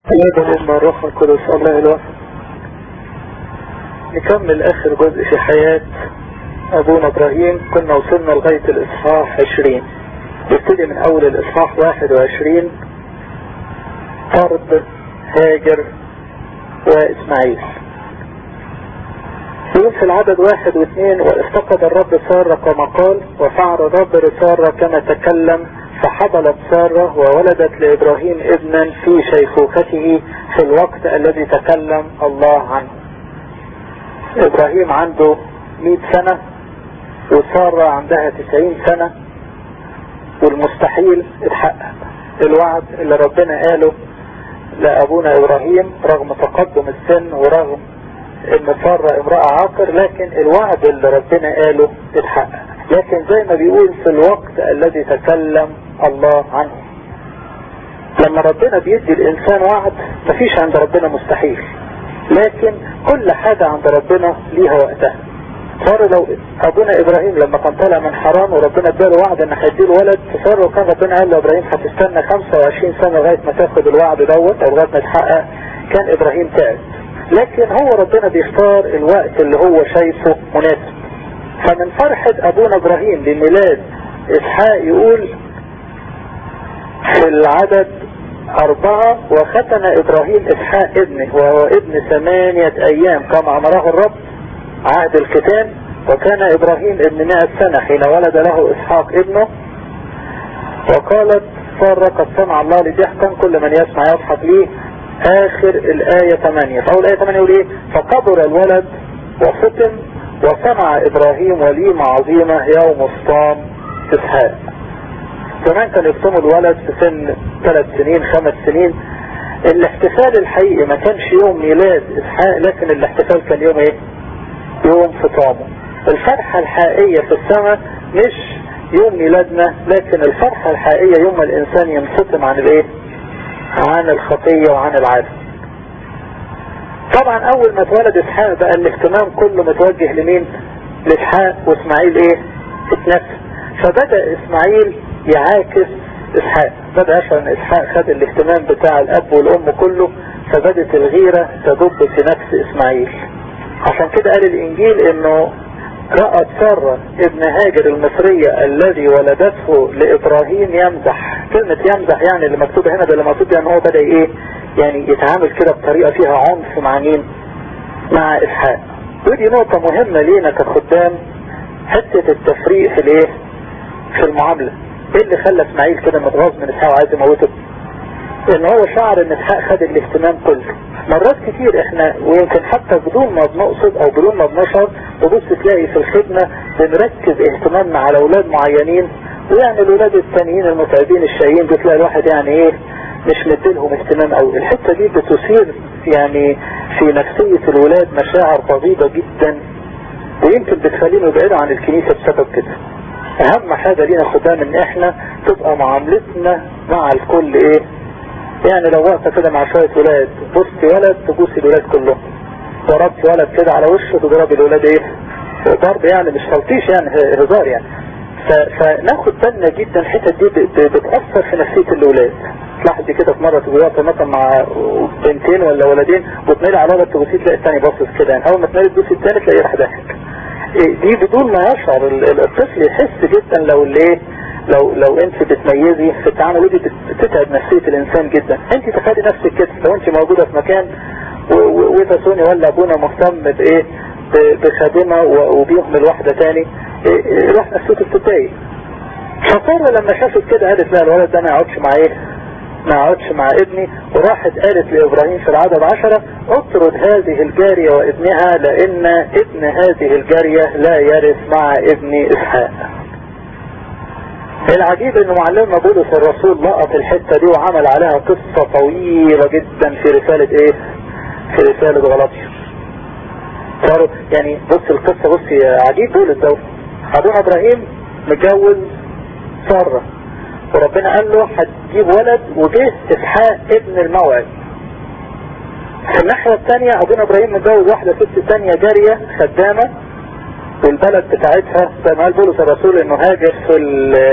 الاب من الروح القدس الله الواحد نكمل اخر جزء في حياة ابونا ابراهيم كنا وصلنا لغاية الاصحاح عشرين نبتدي من اول الاصحاح واحد وعشرين ارض هاجر واسماعيل يقول في العدد واحد واثنين وافتقد الرب سارة كما قال وفعل الرب لسارة كما تكلم فحضلت سارة وولدت لإبراهيم ابنا في شيخوخته في الوقت الذي تكلم الله عنه إبراهيم عنده مئة سنة وسارة عندها تسعين سنة والمستحيل اتحقق الوعد اللي ربنا قاله لأبونا إبراهيم رغم تقدم السن ورغم ان سارة امرأة عاقر لكن الوعد اللي ربنا قاله اتحقق لكن زي ما بيقول في الوقت الذي تكلم الله عنه لما ربنا بيدي الانسان وعد مفيش عند ربنا مستحيل لكن كل حاجة عند ربنا ليها وقتها صار لو ابونا ابراهيم لما كان طالع من حرام وربنا اداله وعد ان هيديله ولد فصار وكان ربنا قال له ابراهيم هتستنى 25 سنة لغاية ما تاخد الوعد دوت او لغاية ما يتحقق كان ابراهيم تعب لكن هو ربنا بيختار الوقت اللي هو شايفه مناسب فمن فرحة ابونا ابراهيم بميلاد اسحاق يقول في العدد اربعة وختن ابراهيم اسحاق ابنه وهو ابن ثمانية ايام كما امره الرب عهد الختان وكان ابراهيم ابن مئة سنة حين ولد له اسحاق ابنه وقالت سارة قد صنع الله لضحكا كل من يسمع يضحك ليه اخر الاية 8 فاول الاية 8 يقول ايه فكبر الولد وفتن وصنع ابراهيم وليمة عظيمة يوم الصام اسحاق زمان كان يفطموا الولد في سن ثلاث سنين خمس سنين الاحتفال الحقيقي ما كانش يوم ميلاد اسحاق لكن الاحتفال كان يوم ايه يوم فطامه الفرحة الحقيقية في السماء مش يوم ميلادنا لكن الفرحة الحقيقية يوم ما الانسان ينفطم عن الايه عن الخطية وعن العالم طبعا اول ما اتولد اسحاق بقى الاهتمام كله متوجه لمين لاسحاق واسماعيل ايه اتنفس فبدأ اسماعيل يعاكس اسحاق بدأ يشعر ان اسحاق خد الاهتمام بتاع الاب والام كله فبدت الغيرة تدب في نفس اسماعيل عشان كده قال الانجيل انه رأت سارة ابن هاجر المصرية الذي ولدته لابراهيم يمزح كلمة يمزح يعني اللي مكتوبة هنا ده اللي مكتوب يعني هو بدأ ايه يعني يتعامل كده بطريقة فيها عنف مع مين مع اسحاق ودي نقطة مهمة لينا كخدام حتة التفريق في الايه في المعاملة ايه اللي خلى اسماعيل كده متغاظ من اسحاق وعايز يموته ان هو شعر ان اسحاق خد الاهتمام كله مرات كتير احنا ويمكن حتى بدون ما بنقصد او بدون ما بنشعر تبص تلاقي في الخدمة بنركز اهتمامنا على اولاد معينين ويعني الاولاد التانيين المتعبين الشقيين بتلاقي الواحد يعني ايه مش مديلهم اهتمام قوي الحتة دي بتثير يعني في نفسية الولاد مشاعر بغيضة جدا ويمكن بتخليهم يبعدوا عن الكنيسة بسبب كده اهم حاجة لينا خدام ان احنا تبقى معاملتنا مع الكل ايه يعني لو واقفة كده مع شوية ولاد بصي ولد تبوسي الولاد كلهم ضربت ولد كده على وشه تضربي الولاد ايه ضرب يعني مش تلطيش يعني هزار يعني فناخد بالنا جدا الحتة دي بتأثر في نفسية الولاد تلاحظي كده في مرة تبقي واقفة مثلا مع بنتين ولا ولدين وتميل على ولد تبصي تلاقي الثاني باصص كده يعني اول ما تميل تبصي الثاني تلاقيه راح ضاحك دي بدون ما يشعر الطفل يحس جدا لو الايه لو لو انت بتميزي في التعامل دي بتتعب نفسية الانسان جدا انت تخلي نفسك كده لو انت موجودة في مكان وتسوني ولا ابونا مهتم بايه بخادمة وبيهمل واحدة تاني راح نفسيته بتتضايق فصار لما شافت كده قالت لا الولد ده ما يقعدش مع ايه ما يقعدش مع ابني وراحت قالت لابراهيم في العدد عشرة اطرد هذه الجارية وابنها لان ابن هذه الجارية لا يرث مع ابن اسحاق العجيب ان معلمنا بولس الرسول لقط الحتة دي وعمل عليها قصة طويلة جدا في رسالة ايه في رسالة غلطية صاروا يعني بص القصة بص عجيب بولس ده ابونا ابراهيم متجوز سارة وربنا قال له هتجيب ولد وجه اسحاق ابن الموعد في الناحية الثانية ابونا ابراهيم متجوز واحدة ست ثانية جارية خدامة والبلد بتاعتها زي ما قال بولس الرسول انه هاجر في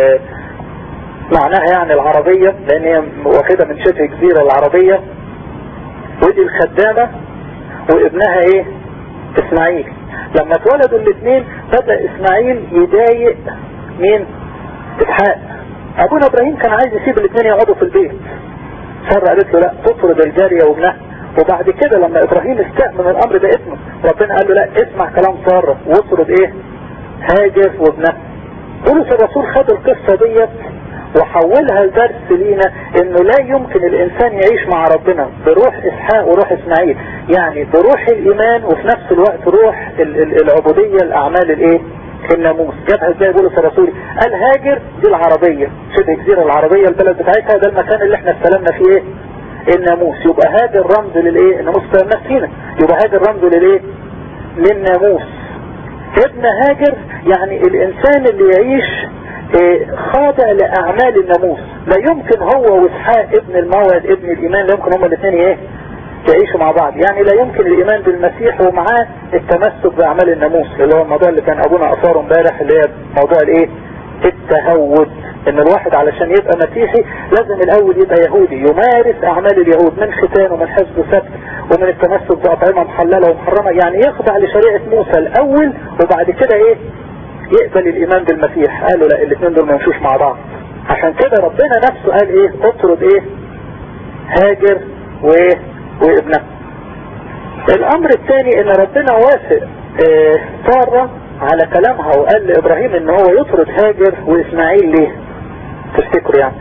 معناها يعني العربية لان هي واخدة من شبه جزيرة العربية ودي الخدامة وابنها ايه اسماعيل لما اتولدوا الاثنين بدأ اسماعيل يضايق مين اسحاق ابونا ابراهيم كان عايز يسيب الاثنين يقعدوا في البيت سارة قالت له لا تطرد الجارية وابنها وبعد كده لما ابراهيم استاء من الامر ده اسمه ربنا قال له لا اسمع كلام سارة واطرد ايه هاجر وابنها بولس الرسول خد القصة ديت وحولها لدرس لينا انه لا يمكن الانسان يعيش مع ربنا بروح اسحاق وروح اسماعيل يعني بروح الايمان وفي نفس الوقت روح العبودية الاعمال الايه الناموس جابها ازاي بولس الرسول قال هاجر دي العربية شبه الجزيرة العربية البلد بتاعتها ده المكان اللي احنا استلمنا فيه ايه الناموس يبقى هاجر رمز للايه الناموس استلمناه فينا يبقى هاجر رمز للايه للناموس ابن هاجر يعني الانسان اللي يعيش خاضع لأعمال الناموس لا يمكن هو واسحاق ابن الموعد ابن الإيمان لا يمكن هما الاثنين ايه يعيشوا مع بعض يعني لا يمكن الإيمان بالمسيح ومعاه التمسك بأعمال الناموس اللي هو الموضوع اللي كان أبونا أثاره امبارح اللي هي موضوع الايه التهود ان الواحد علشان يبقى مسيحي لازم الاول يبقى يهودي يمارس اعمال اليهود من ختان ومن حفظ سبت ومن التمسك باطعمه محلله ومحرمه يعني يخضع لشريعه موسى الاول وبعد كده ايه يقبل الايمان بالمسيح قالوا لا الاثنين دول ما يمشوش مع بعض عشان كده ربنا نفسه قال ايه اطرد ايه هاجر وايه وابنها الامر الثاني ان ربنا وافق اه سارة على كلامها وقال لابراهيم ان هو يطرد هاجر واسماعيل ليه تفتكروا يعني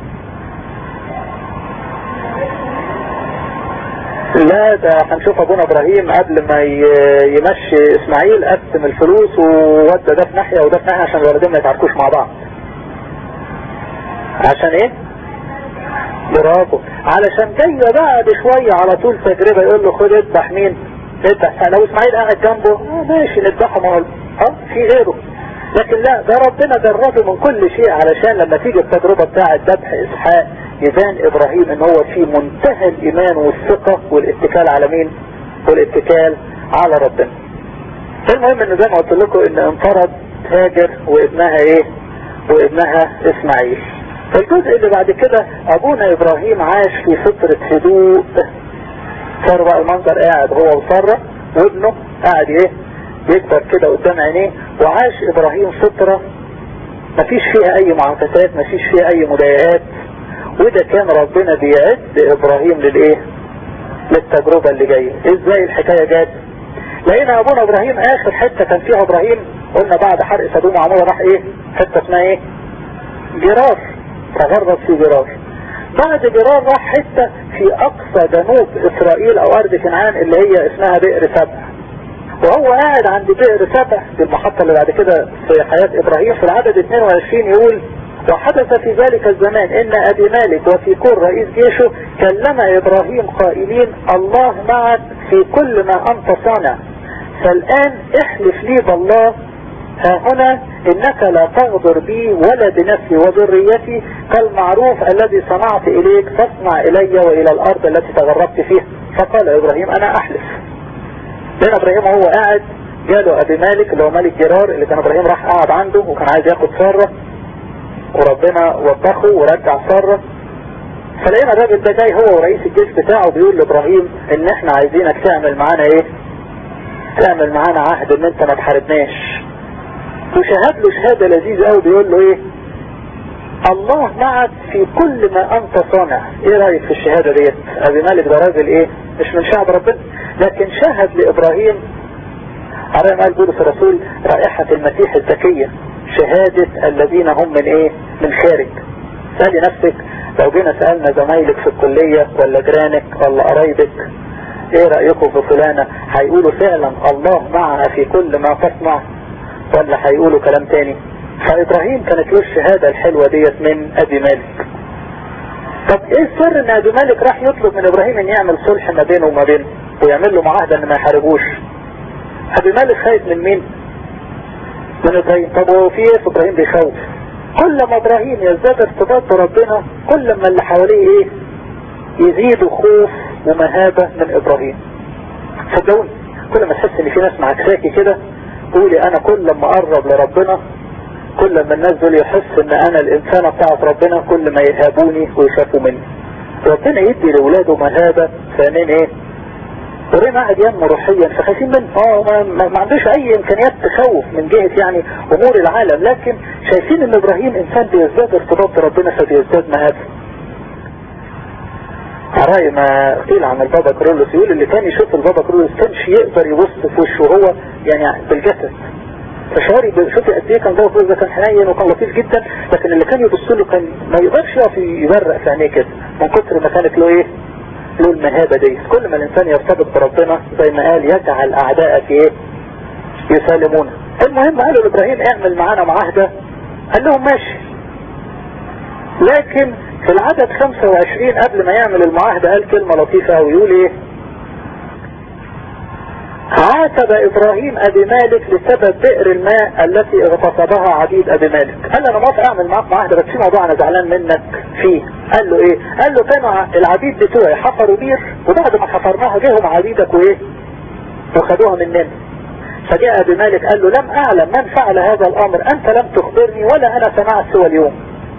لا ده هنشوف ابونا ابراهيم قبل ما يمشي اسماعيل قسم الفلوس وودى ده في ناحية وده في ناحية عشان الولدين ما يتعاركوش مع بعض عشان ايه برافو علشان جاية بعد شوية على طول تجربة يقول له خد اذبح مين اذبح لو اسماعيل قاعد جنبه اه ماشي نذبحه ما اه في غيره لكن لا ده ربنا جربه من كل شيء علشان لما تيجي التجربة بتاعة ذبح اسحاق يبان ابراهيم ان هو في منتهى الايمان والثقة والاتكال على مين والاتكال على ربنا المهم ان زي ما قلت لكم ان انفرد هاجر وابنها ايه وابنها اسماعيل الجزء اللي بعد كده ابونا ابراهيم عاش في فترة هدوء صار بقى المنظر قاعد هو وسارة وابنه قاعد ايه يكبر كده قدام عينيه وعاش ابراهيم فترة مفيش فيها اي معاكسات مفيش فيها اي مضايقات وده كان ربنا بيعد ابراهيم للايه للتجربة اللي جاية ازاي الحكاية جات لقينا ابونا ابراهيم اخر حتة كان فيها ابراهيم قلنا بعد حرق سدوم وعمورة راح ايه حتة اسمها ايه جرار تغرب في جرار بعد جرار راح حتة في اقصى جنوب اسرائيل او ارض كنعان اللي هي اسمها بئر سبع وهو قاعد عند بئر سبع دي المحطة اللي بعد كده في حياة ابراهيم في العدد 22 يقول وحدث في ذلك الزمان ان ابي مالك وفي كل رئيس جيشه كلم ابراهيم قائلين الله معك في كل ما انت صانع فالان احلف لي بالله ها هنا انك لا تغدر بي ولا بنفسي وذريتي كالمعروف الذي صنعت اليك فاصنع الي والى الارض التي تغربت فيها فقال ابراهيم انا احلف لان ابراهيم وهو قاعد جاله ابي مالك اللي هو ملك جرار اللي كان ابراهيم راح قاعد عنده وكان عايز ياخد سارة وربنا وبخه ورجع سارة فلقينا الراجل ده جاي هو ورئيس الجيش بتاعه بيقول لابراهيم ان احنا عايزينك تعمل معانا ايه تعمل معانا عهد ان انت ما تحاربناش وشهد له شهادة لذيذة قوي بيقول له ايه الله معك في كل ما انت صانع ايه رأيك في الشهادة ديت ابي مالك ده راجل ايه مش من شعب ربنا لكن شهد لابراهيم على ما قال بولس الرسول رائحة المسيح الزكية شهادة الذين هم من ايه من خارج سألي نفسك لو جينا سألنا زمايلك في الكلية ولا جيرانك ولا قرايبك ايه رأيكم في فلانة هيقولوا فعلا الله معها في كل ما تصنع ولا هيقولوا كلام تاني فابراهيم كانت له الشهادة الحلوة ديت من ابي مالك طب ايه السر ان ابي مالك راح يطلب من ابراهيم ان يعمل صلح ما بينه وما بينه ويعمل له معاهدة ان ما يحاربوش ابي مالك خايف من مين من ابراهيم طب هو في ايه في ابراهيم بيخوف كل ما ابراهيم يزداد ارتباط بربنا كل ما اللي حواليه ايه يزيدوا خوف ومهابة من ابراهيم صدقوني كل ما تحس ان في ناس معكساكي كده قولي انا كل ما اقرب لربنا كل ما الناس دول يحس ان انا الانسانة بتاعت ربنا كل ما يهابوني ويخافوا مني ربنا يدي لاولاده مهابة ثانين ايه ابراهيم قاعد ينمو روحيا فخايفين منه اه ما, ما عندوش اي امكانيات تخوف من جهة يعني امور العالم لكن شايفين ان ابراهيم انسان بيزداد ارتباط بربنا فبيزداد مهابه رأي ما قيل عن البابا كرولوس يقول اللي كان يشوف البابا كرولوس كانش يقدر يبص في وشه وهو يعني بالجسد فشاري شوفي قد ايه كان بابا كرولوس ده كان حنين وكان لطيف جدا لكن اللي كان يبص له كان ما يقدرش يقف يبرق في عينيه كده من كتر ما كانت له ايه له المهابة دي كل ما الانسان يرتبط بربنا زي ما قال يجعل اعدائك ايه يسالمون المهم قالوا لابراهيم اعمل معانا معاهدة قال لهم ماشي لكن في العدد 25 قبل ما يعمل المعاهدة قال كلمة لطيفة ويقول ايه عاتب ابراهيم ابي مالك لسبب بئر الماء التي اغتصبها عبيد ابي مالك قال له انا موافق اعمل معاك معاهدة بس في موضوع انا زعلان منك فيه قال له ايه قال له كانوا العبيد بتوعي حفروا بير وبعد ما حفرناها جاهم عبيدك وايه وخدوها مننا فجاء ابي مالك قال له لم اعلم من فعل هذا الامر انت لم تخبرني ولا انا سمعت سوى اليوم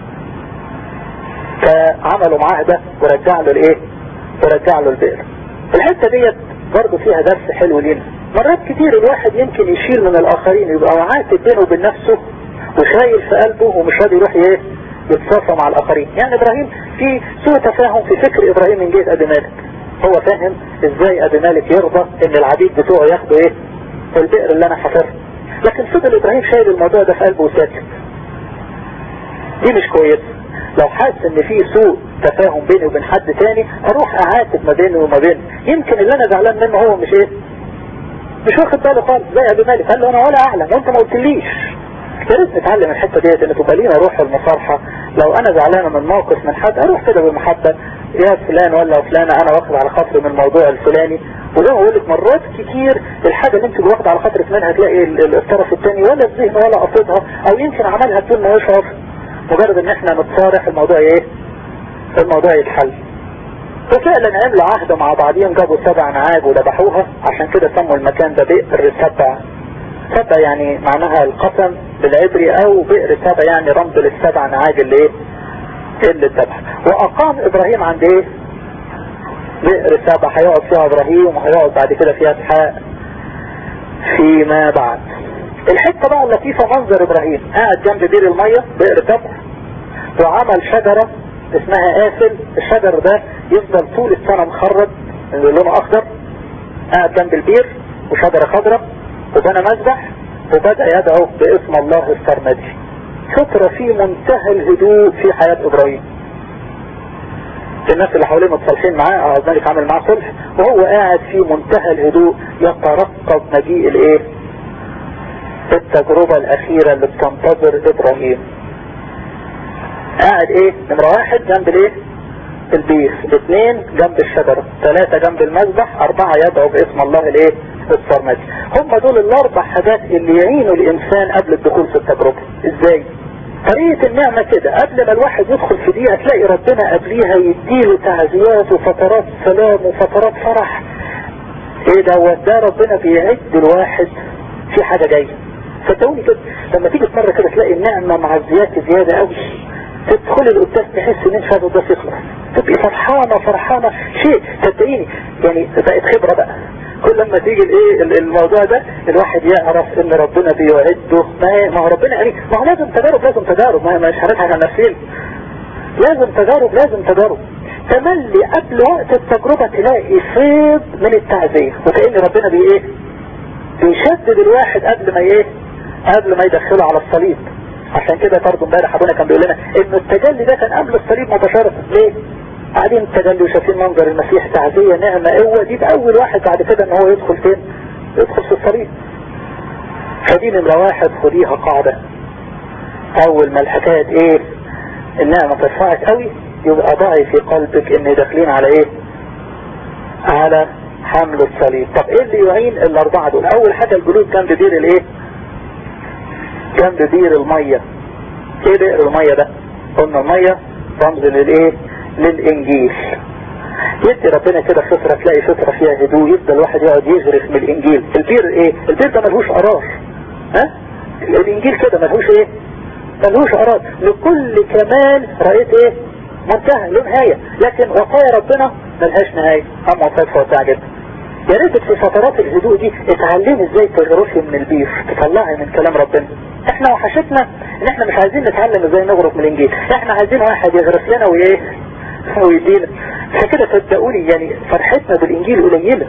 فعملوا معاهدة ورجع له الايه ورجع له البئر الحتة ديت برضه فيها درس حلو لينا مرات كتير الواحد يمكن يشيل من الاخرين يبقى عاتب بينه وبين نفسه وشايل في قلبه ومش راضي يروح ايه يتصافى مع الاخرين يعني ابراهيم في سوء تفاهم في فكر ابراهيم من جهة ابي مالك هو فاهم ازاي ابي مالك يرضى ان العبيد بتوعه ياخدوا ايه البئر اللي انا حفرته لكن فضل ابراهيم شايل الموضوع ده في قلبه وساكت دي مش كويسه لو حاسس ان في سوء تفاهم بيني وبين حد تاني اروح اعاتب ما بيني وما بينه يمكن اللي انا زعلان منه هو مش ايه مش واخد باله خالص زي ابي مالك قال له انا ولا اعلم وانت ما قلتليش يا ريت نتعلم الحته ديت ان تبقى لينا روح المصارحه لو انا زعلان من موقف من حد اروح كده بمحبه يا فلان ولا فلانه انا واخد على خاطري من الموضوع الفلاني وزي ما بقول لك مرات كتير الحاجه اللي انت واخد على خاطرك منها تلاقي الطرف الثاني ولا الذهن ولا قصدها او يمكن عملها بدون ما يشعر مجرد ان احنا نتصارح الموضوع ايه الموضوع يتحل وفعلا عملوا عهد مع بعضهم جابوا سبع نعاج وذبحوها عشان كده سموا المكان ده بئر سبع سبع يعني معناها القسم بالعبري او بئر سبع يعني رمز للسبع نعاج اللي ايه اللي اتذبح واقام ابراهيم عند ايه بئر سبع هيقعد فيها ابراهيم وهيقعد بعد كده فيها اسحاق فيما بعد الحتة بقى اللطيفة منظر ابراهيم قاعد جنب بير المية بئر سبع وعمل شجرة اسمها آسل الشجر ده يفضل طول السنة مخرج اللي لونه اخضر قاعد جنب البير وشجرة خضراء وبنى مذبح وبدأ يدعو باسم الله السرمدي فترة في منتهى الهدوء في حياة ابراهيم الناس اللي حواليه متصالحين معاه او ذلك عمل معاه صلح وهو قاعد في منتهى الهدوء يترقب مجيء الايه التجربة الاخيرة اللي بتنتظر ابراهيم قاعد ايه نمرة واحد جنب الايه البير الاثنين جنب الشجرة ثلاثة جنب المذبح اربعة يدعو باسم الله الايه السرمدي هم دول الاربع حاجات اللي يعينوا الانسان قبل الدخول في التجربة ازاي طريقة النعمة كده قبل ما الواحد يدخل في دقيقة تلاقي ربنا قبليها يديله تعزيات وفترات سلام وفترات فرح ايه ده ده ربنا بيعد الواحد في حاجة جاية صدقوني كده لما تيجي مرة كده تلاقي النعمة معزيات زيادة قوي تدخل القداس تحس ان انت القداس يخلص تبقي فرحانة فرحانة شيء صدقيني يعني بقت خبرة بقى كل لما تيجي الايه الموضوع ده الواحد يعرف ان ربنا بيوعده ما ما هو ربنا يعني ما هو لازم تجارب لازم تجارب ما مش هنضحك على نفسنا لازم تجارب لازم تجارب تملي قبل وقت التجربة تلاقي فيض من التعزية وكأن ربنا بي ايه بيشدد الواحد قبل ما ايه قبل ما يدخله على الصليب عشان كده برضه امبارح ابونا كان بيقول لنا ان التجلي ده كان قبل الصليب مباشرة ليه قاعدين التجلي وشايفين منظر المسيح تعزية نعمة قوة دي اول واحد بعد كده ان هو يدخل فين يدخل في الصليب فدي نمرة واحد خديها قاعدة اول ما الحكاية ايه النعمة ترفعك قوي يبقى ضعي في قلبك ان داخلين على ايه على حمل الصليب طب ايه اللي يعين الاربعة دول اول حاجة الجلوس جنب بير الايه جنب بير المية ايه بئر المية ده قلنا المية رمز للايه للانجيل يدي ربنا كده فترة تلاقي فترة فيها هدوء يبدأ الواحد يقعد يغرف من الانجيل البير ايه البير ده ملهوش قرار ها الانجيل كده ملهوش ايه ملهوش قرار لكل كمال رأيت ايه منتهى له نهاية لكن وصايا ربنا ملهاش نهاية اما وصايا وسع جدا يا ريت في فترات الهدوء دي اتعلمي ازاي تغرفي من البير تطلعي من كلام ربنا احنا وحشتنا ان احنا مش عايزين نتعلم ازاي نغرف من الانجيل احنا عايزين واحد يغرف لنا وايه ويدينا عشان كده صدقوني يعني فرحتنا بالانجيل قليله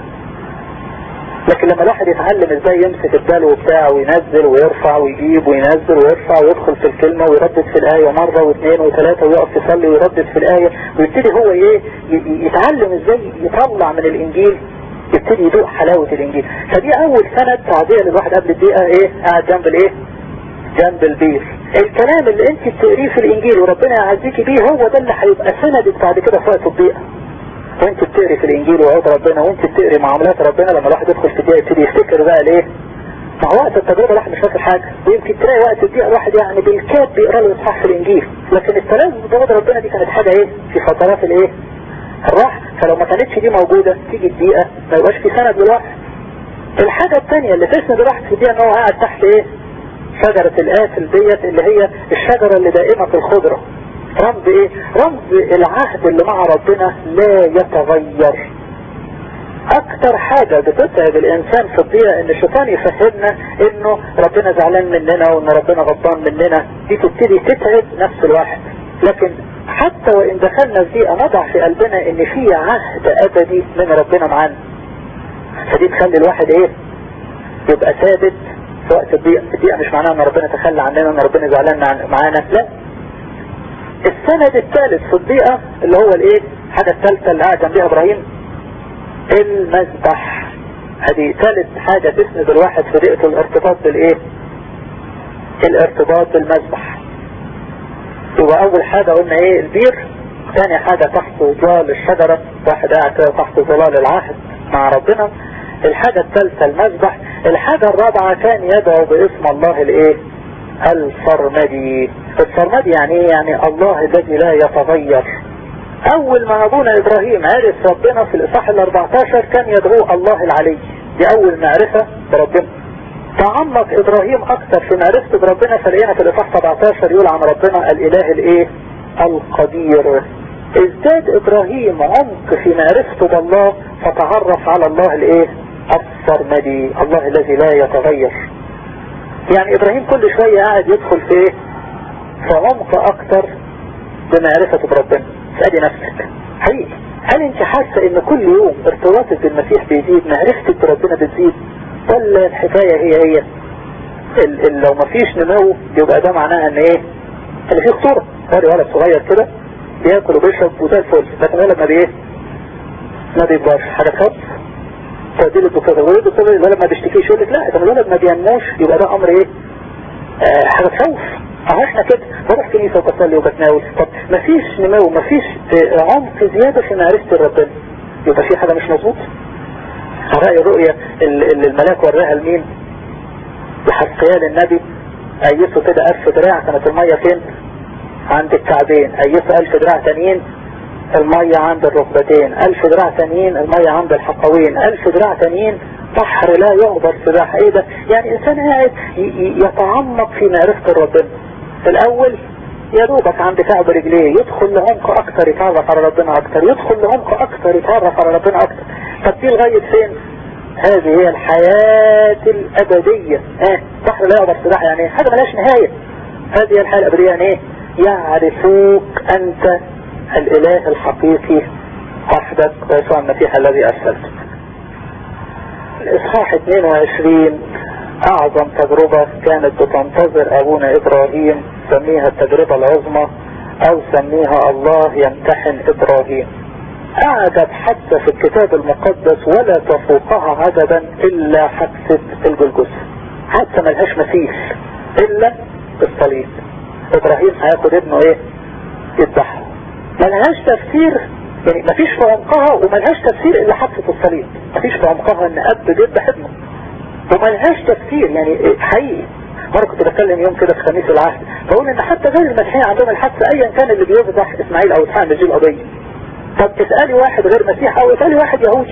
لكن لما الواحد يتعلم ازاي يمسك الدلو بتاعه وينزل ويرفع ويجيب وينزل ويرفع ويدخل في الكلمة ويردد في الآية مرة واثنين وثلاثة ويقف يصلي ويردد في الآية ويبتدي هو ايه يتعلم ازاي يطلع من الانجيل يبتدي يدوق حلاوة الانجيل فدي اول سنة تعدية للواحد قبل الدقيقة ايه قاعد جنب الايه جنب البير الكلام اللي انت بتقريه في الانجيل وربنا يعزيكي بيه هو ده اللي هيبقى سندك بعد كده في وقت الضيقة وانت بتقري في الانجيل وعود ربنا وانت بتقري معاملات ربنا لما الواحد يدخل في الدقيقة يبتدي يفتكر بقى ليه مع وقت التجربة الواحد مش فاكر حاجة ويمكن تلاقي وقت الدقيقة الواحد يعني بالكاد بيقرا له اصحاح في الانجيل لكن التلازم بوعود ربنا دي كانت حاجة ايه في فترات الايه الراحة فلو ما كانتش دي موجودة تيجي الدقيقة ما يبقاش في سند للواحد الحاجة الثانية اللي تسند الواحد في الدقيقة ان هو قاعد تحت ايه شجرة الآفل ديت اللي هي الشجرة اللي دائمة الخضرة رمز ايه رمز العهد اللي مع ربنا لا يتغير اكتر حاجة بتتعب الانسان في الضيقة ان الشيطان يفهمنا انه ربنا زعلان مننا وان ربنا غضبان مننا دي تبتدي تتعب نفس الواحد لكن حتى وان دخلنا في ضيقة نضع في قلبنا ان في عهد ابدي من ربنا معانا فدي تخلي الواحد ايه يبقى ثابت في وقت الضيقة الضيقة مش معناها ان ربنا تخلى عننا ان ربنا زعلان معانا لا السند الثالث في الضيقة اللي هو الايه حاجة الثالثة اللي قاعد جنبيها ابراهيم المذبح هذه ثالث حاجة تسند الواحد في ضيقة الارتباط بالايه الارتباط بالمذبح يبقى اول حاجة قلنا ايه البير ثاني حاجة تحت ظلال الشجرة واحد قاعد كده تحت ظلال العهد مع ربنا الحاجة الثالثة المذبح الحاجة الرابعة كان يدعو باسم الله الايه الفرمدي الفرمدي يعني ايه يعني الله الذي لا يتغير اول ما ابونا ابراهيم عرف ربنا في الاصحاح ال 14 كان يدعوه الله العلي دي اول معرفة بربنا تعمق ابراهيم اكتر في معرفته بربنا فلقينا في الاصحاح 17 يقول عن ربنا الاله الايه القدير ازداد ابراهيم عمق في معرفته بالله فتعرف على الله الايه السرمدي الله الذي لا يتغير يعني ابراهيم كل شوية قاعد يدخل في ايه في عمق اكتر بمعرفة بربنا اسألي نفسك حقيقي هل انت حاسة ان كل يوم ارتباطك بالمسيح بيزيد معرفتك بربنا بتزيد ولا الحكاية هي هي ال ال لو مفيش نمو يبقى ده معناها ان ايه اللي فيه خطورة قاري ولد صغير كده بياكل وبيشرب وزي الفل لكن ولد ما بيه ما بيكبرش حاجة تخاف تودي له الدكتور ويقول الدكتور الولد ما بيشتكيش يقول لك لا اذا الولد ما بينموش يبقى ده امر ايه آه حاجة تخوف اهو احنا كده بروح كنيسة وبصلي وبتناول طب مفيش نمو مفيش آه عمق زيادة في معرفة ربنا يبقى في حاجة مش مظبوط رأي الرؤية اللي الملاك وراها لمين لحسقيال النبي ايسه كده الف دراع كانت المية فين عند الكعبين ايسه الف دراع تانيين المية عند الركبتين الف دراع تانيين المية عند الحقوين الف دراع تانيين بحر لا يغبر سباح ايه ده يعني انسان قاعد يتعمق في معرفة ربنا في الاول يا دوبك عند كعب رجليه يدخل لعمق اكتر يتعرف على ربنا اكتر يدخل لعمق اكتر يتعرف على ربنا اكتر طب دي لغاية فين هذه هي الحياة الابدية اه بحر لا يغبر سباح يعني حاجة ملاش نهاية هذه هي الحياة الابدية يعني ايه يعرفوك انت الاله الحقيقي وحدك ويسوع المسيح الذي ارسلته الاصحاح 22 اعظم تجربة كانت بتنتظر ابونا ابراهيم سميها التجربة العظمى او سميها الله يمتحن ابراهيم اعجب حتى في الكتاب المقدس ولا تفوقها عجبا الا حادثة الجلجثة حتى ملهاش مثيل الا الصليب ابراهيم هياخد ابنه ايه يذبحه ملهاش تفسير يعني مفيش في عمقها وملهاش تفسير الا حادثة الصليب مفيش في عمقها ان اب بيذبح ابنه وملهاش تفسير يعني حقيقي مرة كنت بتكلم يوم كده في خميس العهد بقول ان حتى غير المسيحيين عندهم الحادثة ايا كان اللي بيذبح اسماعيل او اسحاق دي القضية طب اسألي واحد غير مسيح او اسألي واحد يهودي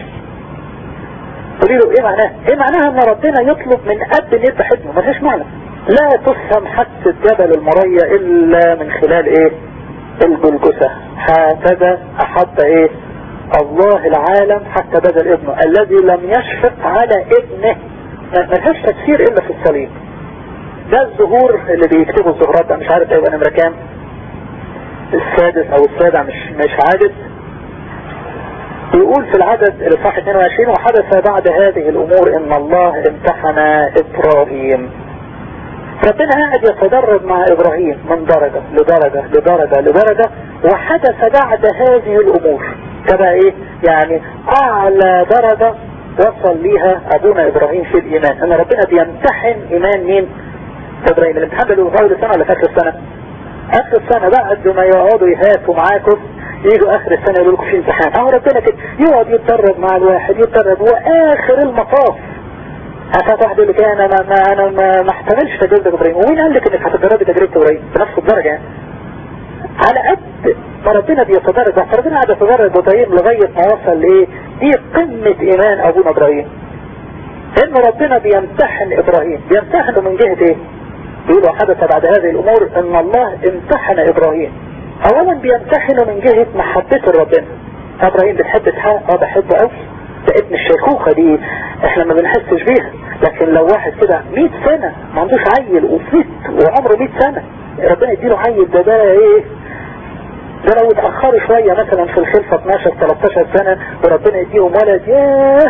قولي له ايه معناه ايه معناها ان ربنا يطلب من اب ان يذبح ابنه ملهاش معنى لا تفهم حادثة جبل المرية الا من خلال ايه الجلجثة هكذا احب ايه الله العالم حتى بذل ابنه الذي لم يشفق على ابنه ما لهاش تفسير الا في الصليب ده الظهور اللي بيكتبوا الظهورات ده مش عارف ايوه نمرة كام السادس او السابع مش مش عادد يقول في العدد الاصحاح 22 وحدث بعد هذه الامور ان الله امتحن ابراهيم ربنا قاعد يتدرج مع ابراهيم من درجة لدرجة لدرجة لدرجة وحدث بعد هذه الامور تبقى ايه يعني اعلى درجة وصل ليها ابونا ابراهيم في الايمان ان ربنا بيمتحن ايمان مين ابراهيم الامتحان ده اللي في اول السنة ولا في اخر السنة اخر السنة بعد ما يقعدوا يهاتوا معاكم يجوا اخر السنة يقولوا لكم في امتحان اهو ربنا كده يقعد يتدرب مع الواحد يتدرب واخر المطاف هفات واحد يقول لك انا ما, ما انا ما, ما احتملش تجربة ابراهيم ومين قال لك انك هتجربي تجربة ابراهيم بنفس الدرجة يعني على قد ما ربنا بيتدرج بس ربنا قاعد يتدرج ابراهيم لغاية ما وصل لايه دي قمة ايمان ابونا ابراهيم ان ربنا بيمتحن ابراهيم بيمتحنه من جهة ايه بيقولوا حدث بعد هذه الامور ان الله امتحن ابراهيم اولا بيمتحنه من جهة محبته لربنا ابراهيم بتحب اسحاق اه بحبه قوي ده ابن الشيخوخة دي احنا ما بنحسش بيها لكن لو واحد كده 100 سنة ما عندوش عيل وفيت وعمره 100 سنة ربنا يديله عيل ده ده ايه ده لو اتأخروا شوية مثلا في الخلفة 12 13 سنة وربنا يديهم ولد ياه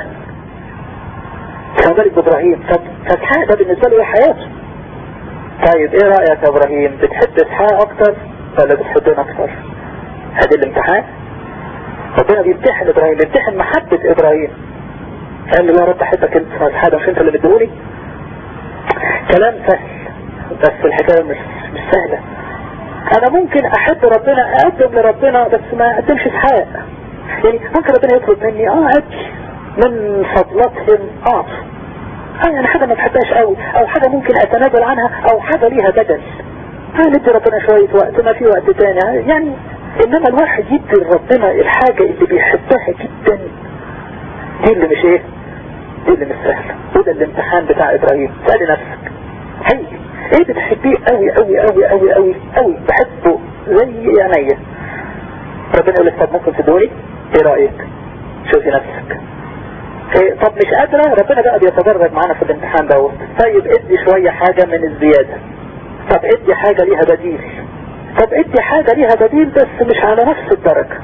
كذلك ابراهيم فاسحاق ده بالنسبة له ايه حياته طيب ايه رأيك يا ابراهيم بتحب اسحاق اكتر ولا بتحبنا اكتر هذه الامتحان ربنا بيمتحن ابراهيم بيمتحن محبة ابراهيم قال له يا رب احبك انت اسحاق مش انت اللي مديهولي كلام سهل بس الحكاية مش مش سهلة انا ممكن احب ربنا اقدم لربنا بس ما اقدمش اسحاق يعني ممكن ربنا يطلب مني اه ادي من فضلتهم اعطي اه يعني حاجة ما بحبهاش قوي او حاجة ممكن اتنازل عنها او حاجة ليها بدل اه ندي ربنا شوية وقت ما في وقت تاني يعني انما الواحد يدي لربنا الحاجة اللي بيحبها جدا دي اللي مش ايه دي اللي مش سهلة وده الامتحان بتاع ابراهيم سألي نفسك حقيقي ايه بتحبيه قوي قوي قوي قوي قوي قوي بحبه زي عينيا ربنا يقول لك طب ممكن تدوني ايه رأيك شوفي نفسك إيه طب مش قادرة ربنا بقى بيتدرج معانا في الامتحان دوت طيب ادي شوية حاجة من الزيادة طب ادي حاجة ليها بديل طب ادي حاجة ليها بديل بس مش على نفس الدرجة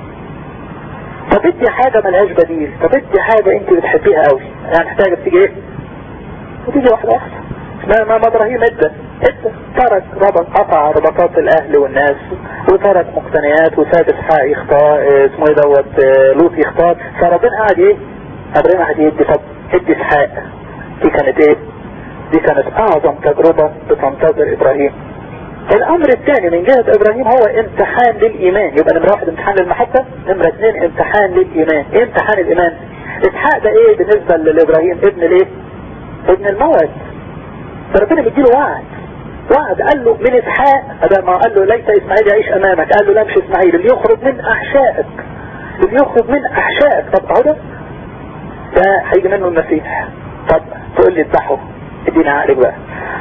طب ادي حاجة ملهاش بديل طب ادي حاجة انت بتحبيها قوي يعني محتاجة بتيجي ايه وتيجي واحدة واحدة ما ما ابراهيم ادى ادى ترك ربط قطع ربطات الاهل والناس وترك مقتنيات وساب اسحاق يختار اسمه ايه دوت لوط يختار فربنا قاعد ايه ابراهيم قاعد يدي طب ادي اسحاق دي كانت ايه دي كانت اعظم تجربة بتنتظر ابراهيم الامر الثاني من جهة ابراهيم هو امتحان للايمان يبقى نمرة واحد امتحان للمحبة نمرة اثنين امتحان للايمان ايه امتحان الايمان اسحاق ده ايه بالنسبة لابراهيم ابن الايه ابن الموعد فربنا بيديله وعد وعد قال له من اسحاق هذا ما قال له ليس اسماعيل يعيش امامك قال له لا مش اسماعيل اللي يخرج من احشائك اللي يخرج من احشائك طب اهو ده ده هيجي منه المسيح طب تقول لي اذبحه ادينا عقلك بقى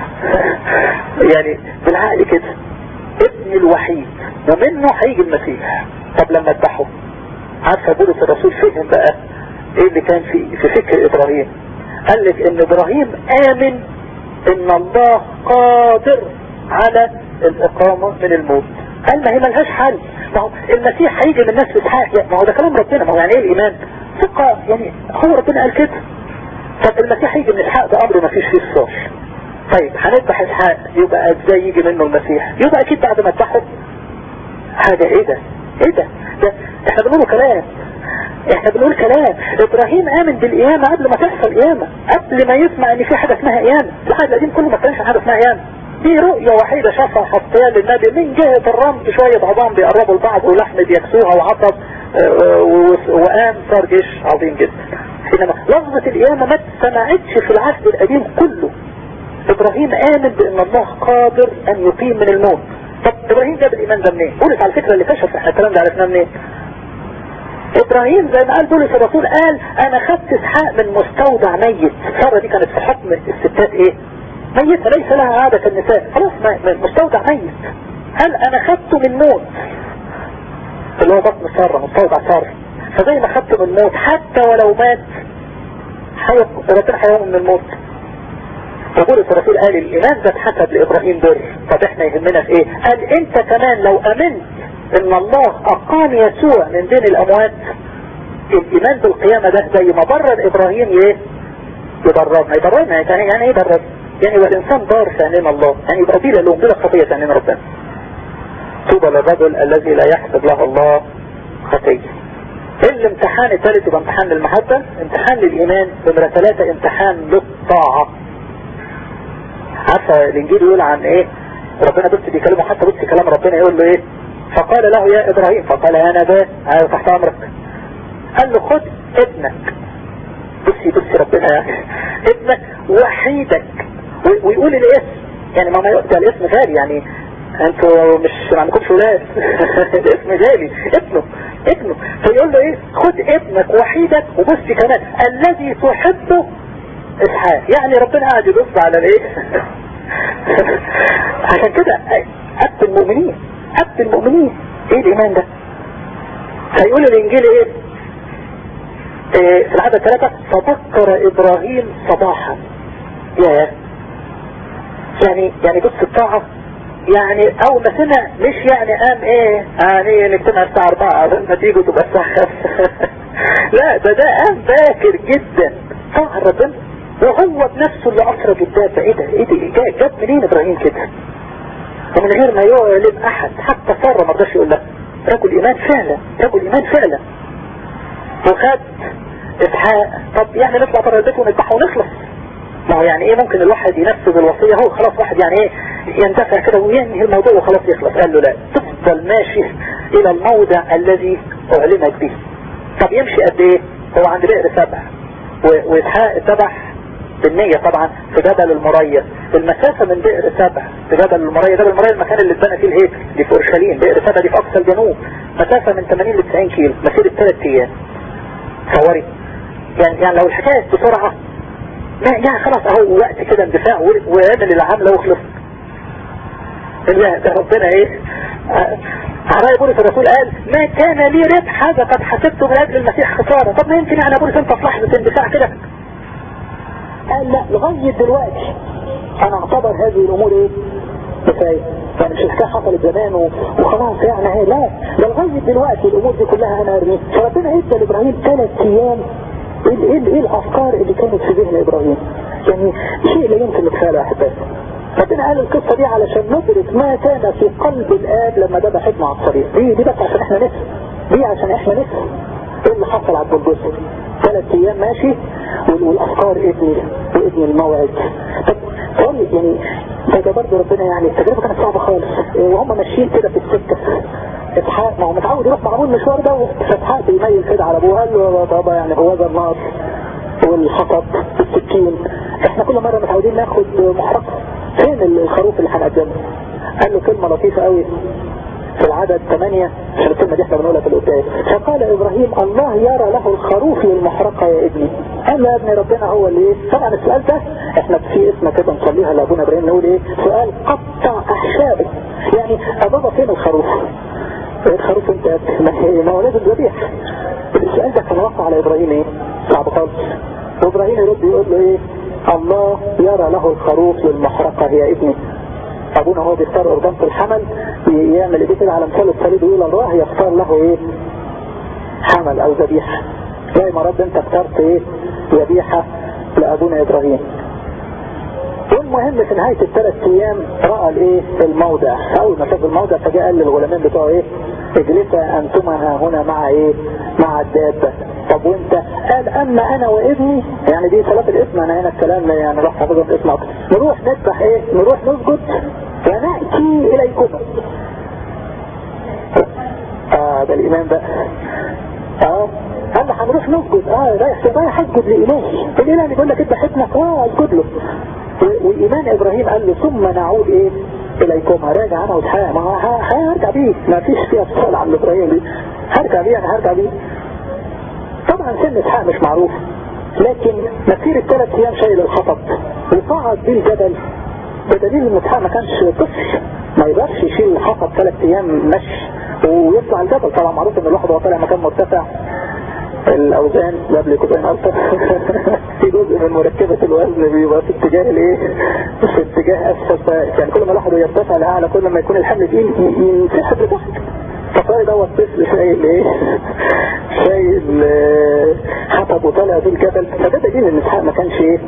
يعني بالعقل كده ابن الوحيد ومنه هيجي المسيح طب لما اذبحه عارفه بولس الرسول فهم بقى ايه اللي كان في في فكر ابراهيم قال لك ان ابراهيم امن ان الله قادر على الاقامة من الموت قال ما هي ملهاش حل ما هو المسيح هيجي من الناس اسحاق ما هو ده كلام ربنا ما هو يعني ايه الايمان ثقة يعني هو ربنا قال كده طب المسيح هيجي من اسحاق ده امر ما فيش فيه الصوت طيب هنذبح اسحاق يبقى ازاي يجي منه المسيح يبقى اكيد بعد ما اذبحه حاجة ايه ده ايه ده ده احنا بنقوله كلام احنا بنقول كلام ابراهيم امن بالقيامة قبل ما تحصل قيامة قبل ما يسمع ان في حاجة اسمها قيامة العهد القديم كله ما كانش حاجة اسمها قيامة دي رؤية وحيدة شافها حطيها للنبي من جهة الرمز شوية عظام بيقربوا لبعض ولحم بيكسوها وعطب وقام صار جيش عظيم جدا انما لفظة القيامة ما اتسمعتش في العهد القديم كله ابراهيم امن بان الله قادر ان يقيم من الموت طب ابراهيم جاب الايمان ده منين؟ بولس على فكرة اللي كشف احنا الكلام ده عرفناه منين؟ ابراهيم زي ما قال بولس الرسول قال انا خدت اسحاق من مستودع ميت سارة دي كانت في حكم الستات ايه ميتة ليس لها عادة النساء خلاص مستودع ميت قال انا خدته من موت اللي هو بطن سارة مستودع سارة فزي ما خدت من الموت حتى ولو مات ربنا هيقوم من الموت فبولس الرسول قال الايمان ده اتحسب لابراهيم بر طب احنا يهمنا في ايه قال انت كمان لو امنت ان الله اقام يسوع من بين الاموات الايمان بالقيامة ده زي ما برر ابراهيم ايه يبررنا يبررنا يعني يعني ايه يبرر يعني يبقى الانسان بار في عينين الله يعني يبقى بلا لوم بلا خطية في عينين ربنا طوبى للرجل الذي لا يحسب له الله خطية الامتحان الثالث يبقى امتحان للمحبة امتحان للإيمان نمرة ثلاثة امتحان للطاعة عارفة الانجيل يقول عن ايه ربنا بص بيكلمه حتى بص كلام ربنا يقول له ايه فقال له يا ابراهيم فقال يا نبات ايوه تحت امرك قال له خد ابنك بصي بصي ربنا يعني ابنك وحيدك ويقول الاسم يعني ما ما يقطع الاسم غالي يعني انتوا مش ما عندكمش ولاد الاسم غالي ابنه ابنه فيقول له ايه خد ابنك وحيدك وبصي كمان الذي تحبه اسحاق يعني ربنا قاعد يبص على الايه عشان كده اب المؤمنين اب المؤمنين ايه الايمان ده هيقول الانجيل ايه في العدد ثلاثة ففكر ابراهيم صباحا يا يعني يعني بص الطاعة يعني اول ما سمع مش يعني قام ايه يعني نجتمع الساعة اربعة ما تيجوا تبقى الساعة خمسة لا ده ده قام باكر جدا طاعة ربنا وهو بنفسه اللي اسرج الدابة ايه ده ايه ده جاب منين ابراهيم كده ومن غير ما يعلم احد حتى سارة ما رضاش يقول لها رجل ايمان فعلا رجل ايمان فعلا وخد اسحاق طب يعني نطلع بره البيت ونذبح ونخلص ما هو يعني ايه ممكن الواحد ينفذ الوصية هو خلاص واحد يعني ايه يندفع كده وينهي الموضوع وخلاص يخلص قال له لا تفضل ماشي الى الموضع الذي اعلمك به طب يمشي قد ايه هو عند بئر سبع واسحاق اتبح بالنية طبعا في جبل المرية المسافة من بئر سبع في جبل المرية جبل المرية المكان اللي اتبنى فيه الهيكل دي في اورشليم بئر سبع دي في اقصى الجنوب مسافة من 80 ل 90 كيلو مسيرة 3 ايام تصوري يعني يعني لو الحكاية بسرعة لا يعني خلاص اهو وقت كده اندفاع وعمل اللي عامله وخلص لا ده ربنا ايه على بولس الرسول قال ما كان لي ربح هذا قد حسبته من اجل المسيح خسارة طب ما يمكن يعني بولس انت في لحظة اندفاع كده قال لا لغاية دلوقتي انا اعتبر هذه الامور ايه كفاية يعني مش الحكاية حصلت زمان وخلاص يعني ايه لا ده لغاية دلوقتي الامور دي كلها انا ارميها فربنا ادى لابراهيم ثلاث ايام ايه ايه ايه الافكار اللي كانت في ذهن ابراهيم يعني شيء لا يمكن نتخيله يا احبائي ربنا قال القصة دي علشان ندرك ما كان في قلب الاب لما ذبح ابنه على الطريق دي دي بس عشان احنا نفهم دي عشان احنا نفهم ايه اللي حصل على الجلجسة ثلاث ايام ماشي والافكار ابني وابن الموعد طب قول لي يعني ده برضه ربنا يعني التجربة كانت صعبة خالص وهم ماشيين كده في السكة اسحاق ما هو متعود يروح مع ابوه المشوار ده فاسحاق بيميل كده على ابوه قال له بابا يعني هو ده النار والحطب والسكين احنا كل مرة متعودين ناخد محرقة فين الخروف اللي هنقدمه قال له كلمة لطيفة قوي في العدد 8 عشان الكلمة دي احنا بنقولها في القداس فقال ابراهيم الله يرى له الخروف المحرقة يا ابني قال له يا ابني ربنا هو اللي ايه طبعا السؤال ده احنا في اسمه كده نصليها لابونا ابراهيم نقول ايه سؤال قطع احشائه يعني بابا فين الخروف الخروف انت ما هو لازم ذبيح السؤال ده كان واقع على ابراهيم ايه صعب خالص وابراهيم يرد يقول له ايه الله يرى له الخروف للمحرقة يا ابني ابونا هو بيختار قربان في الحمل يعمل ايديه كده على مثال الصليب يقول الله يختار له ايه حمل او ذبيحة زي ما رد انت اخترت ايه ذبيحة لابونا ابراهيم والمهم في نهاية الثلاث ايام رأى الايه الموضع اول ما شاف الموضع فجاء قال للغلامين بتوعه ايه اجلسا انتما ها هنا مع ايه مع الدابة طب وانت قال اما انا وابني يعني دي صلاة الاسم انا هنا الكلام يعني راح حافظهم الاسم اكتر نروح نذبح ايه نروح نسجد ونأتي اليكم اه ده الايمان بقى اه قال له هنروح نسجد اه رايح رايح اسجد لالهي الاله اللي بيقول لك اذبح ابنك اه اسجد له وايمان ابراهيم قال له ثم نعود ايه اليكم هراجع انا واسحاق ما هرجع بيه ما فيش فيها اتصال عن ابراهيم دي هرجع بيه انا هرجع بيه طبعا سن اسحاق مش معروف لكن مسير الثلاث ايام شايل الخطب وصعد بيه الجبل بدليل ان اسحاق ما كانش طفل ما يقدرش يشيل الحطب ثلاث ايام مشي ويطلع الجبل طبعا معروف ان الواحد وهو طالع مكان مرتفع الاوزان جاب لي كوبايه الطف في جزء من مركبة الوزن بيبقى في اتجاه الايه في اتجاه اسفل يعني كل ما الواحد يرتفع لاعلى كل ما يكون الحمل تقيل ينسحب لتحت فصار دوت طفل شايل ايه شايل حطب وطالع في الجبل فده دليل ان اسحاق ما كانش ايه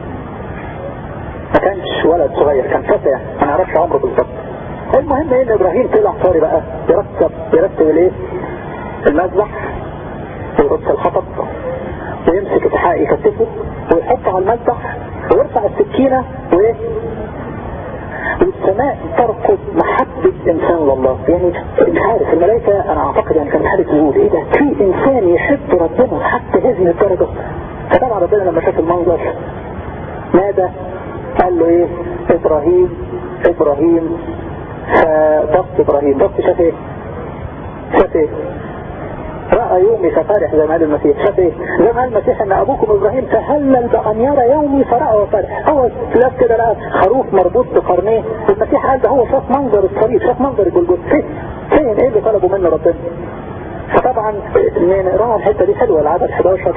ما كانش ولد صغير كان فتى يعني ما نعرفش عمره بالظبط المهم ايه ان ابراهيم طلع صاري بقى يرتب يرتب الايه المذبح ويرص الحطب ويمسك اسحاق يكتفه ويحطه على المذبح ويرفع السكينه وايه والسماء ترقب محبة انسان لله يعني مش عارف الملائكة انا اعتقد يعني كان حالة تقول ايه ده في انسان يحب ربنا حتى هذه الدرجة فطبعا ربنا لما شاف المنظر ماذا قال له ايه ابراهيم ابراهيم فبص ابراهيم بص شاف ايه شاف ايه رأى يومي ففرح زي ما قال المسيح شاف ايه زي ما قال المسيح ان ابوكم ابراهيم تهلل بان يرى يومي فرأى وفرح هو لاف كده لقى خروف مربوط بقرنيه المسيح قال ده هو شاف منظر الصليب شاف منظر الجلجث فين فين ايه اللي طلبوا منه ربنا فطبعا نقراها الحته دي حلوه العدد 11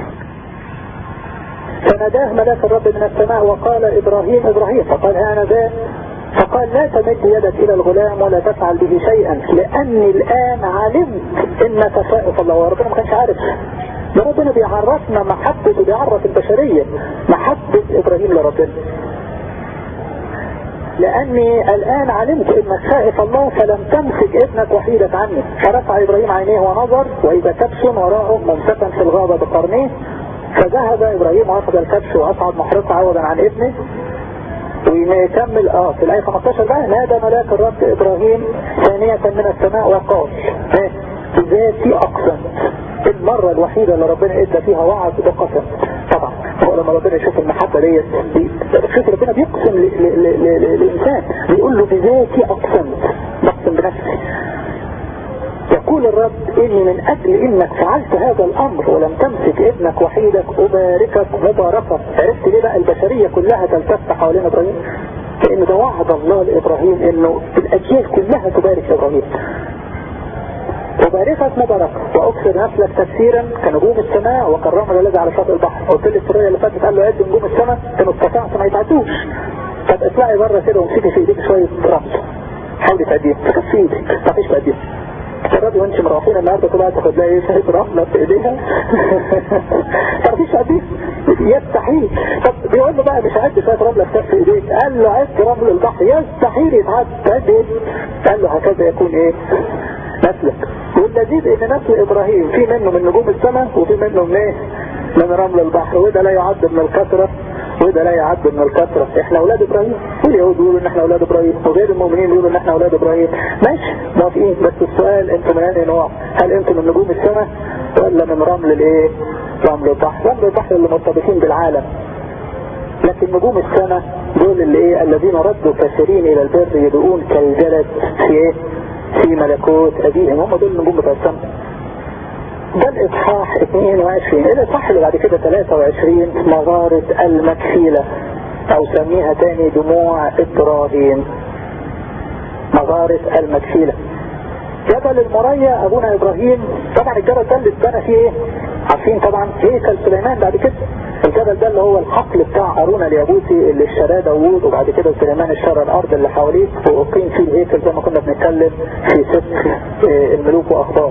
فناداه ملاك الرب من السماء وقال ابراهيم ابراهيم فقال انا ذا فقال لا تمد يدك الى الغلام ولا تفعل به شيئا لاني الان علمت انك خائف الله وربنا ما كانش عارف ده ربنا بيعرفنا محبة وبيعرف البشرية محبة ابراهيم لربنا لاني الان علمت انك خائف الله فلم تمسك ابنك وحيدك عني فرفع ابراهيم عينيه ونظر واذا كبش وراءه ممسكا في الغابة بقرنيه فذهب ابراهيم واخذ الكبش واصعد محرقة عوضا عن ابنه ويكمل اه في الآية 15 بقى نادى ملاك الرب إبراهيم ثانية من السماء وقال ايه ذاتي أقسم المرة الوحيدة اللي ربنا ادى فيها وعد وقسم طبعا هو لما ربنا يشوف المحبة ديت شوف ربنا بيقسم للإنسان بيقول له بذاتي أقسمت بقسم بنفسي يقول الرب إني من أجل إنك فعلت هذا الأمر ولم تمسك ابنك وحيدك أباركك مباركة عرفت ليه بقى البشرية كلها تلتف حوالين إبراهيم لأن ده وعد الله لإبراهيم إنه الأجيال كلها تبارك إبراهيم أباركك مباركة وأكثر نسلك تفسيرا كنجوم السماء وكالرمل الذي على شاطئ البحر قلت لي السورية اللي فاتت قال له عد نجوم السماء كانوا استطعت ما يتعدوش طب اطلعي بره كده وامسكي في ايديك شوية رمل حاولي تعديهم تكفي ايدك ما فيش تعديهم تفرجي وانت مروحين النهارده طلعت تاخد لها ايه شايف رمله في ايديها تعرفيش تعديه يستحيل طب بيقول له بقى مش عد شويه رمله في كف ايديك قال له عد رمل البحر يستحيل يتعد تعد ايه قال له هكذا يكون ايه نسلك واللذيذ ان نسل ابراهيم في منه من نجوم السماء وفي منه من ايه من رمل البحر وده لا يعد من الكثره وده لا يعد من الكثرة احنا اولاد ابراهيم واليهود بيقولوا ان احنا اولاد ابراهيم وغير المؤمنين بيقولوا ان احنا اولاد ابراهيم ماشي موافقين بس السؤال انتم من انهي نوع هل انتم من نجوم السماء ولا من رمل الايه رمل البحر رمل البحر اللي مرتبطين بالعالم لكن نجوم السماء دول اللي ايه الذين ردوا كثيرين الى البر يدعون كالجلد في ايه في ملكوت ابيهم هم دول النجوم بتاع السماء ده الاصحاح 22 الاصحاح اللي بعد كده 23 مغارة المكفيلة او سميها تاني دموع ابراهيم مغارة المكفيلة جبل المريا ابونا ابراهيم طبعا الجبل ده اللي اتبنى فيه ايه عارفين طبعا هيكل سليمان بعد كده الجبل ده اللي هو الحقل بتاع ارون اليابوسي اللي اشتراه داوود وبعد كده سليمان اشترى الارض اللي حواليه واقيم فيه الهيكل زي ما كنا بنتكلم في سفر الملوك واخبار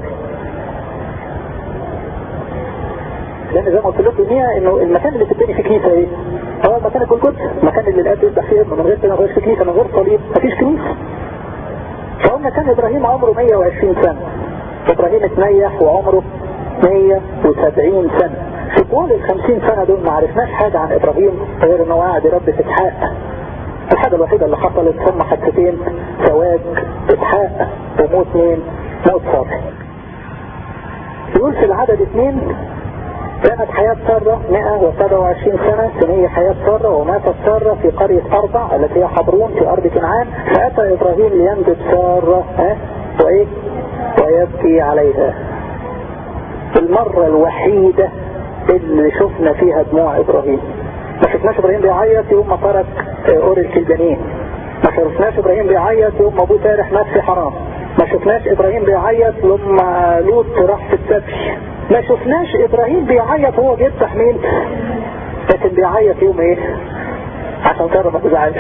لان زي ما قلت لكم هي انه المكان اللي تبني فيه كنيسه ايه؟ هو المكان الجلجث المكان اللي الاب يذبح فيه ابنه من غير كده ما فيش كنيسه من غير صليب مفيش كنيسه فقلنا كان ابراهيم عمره 120 سنه ابراهيم اتنيح وعمره 170 سنه في طول ال 50 سنه دول ما عرفناش حاجه عن ابراهيم غير انه قاعد يربي اسحاق الحاجه الوحيده اللي حصلت هم حادثتين زواج اسحاق وموت مين؟ موت صالح يقول في العدد اثنين كانت حياة سارة 127 سنة سنية حياة سارة وماتت سارة في قرية أربع التي هي حبرون في أرض كنعان فأتى إبراهيم لينجد سارة ها وإيه ويبكي عليها المرة الوحيدة اللي شفنا فيها دموع إبراهيم ما شفناش إبراهيم بيعيط يوم ما ترك أور الكلدانيين ما شفناش إبراهيم بيعيط يوم ما أبوه تارح مات في حرام ما شفناش إبراهيم بيعيط لما لوط راح في السبي ما شفناش ابراهيم بيعيط وهو بيفتح مين لكن بيعيط يوم ايه عشان ترى ما تزعلش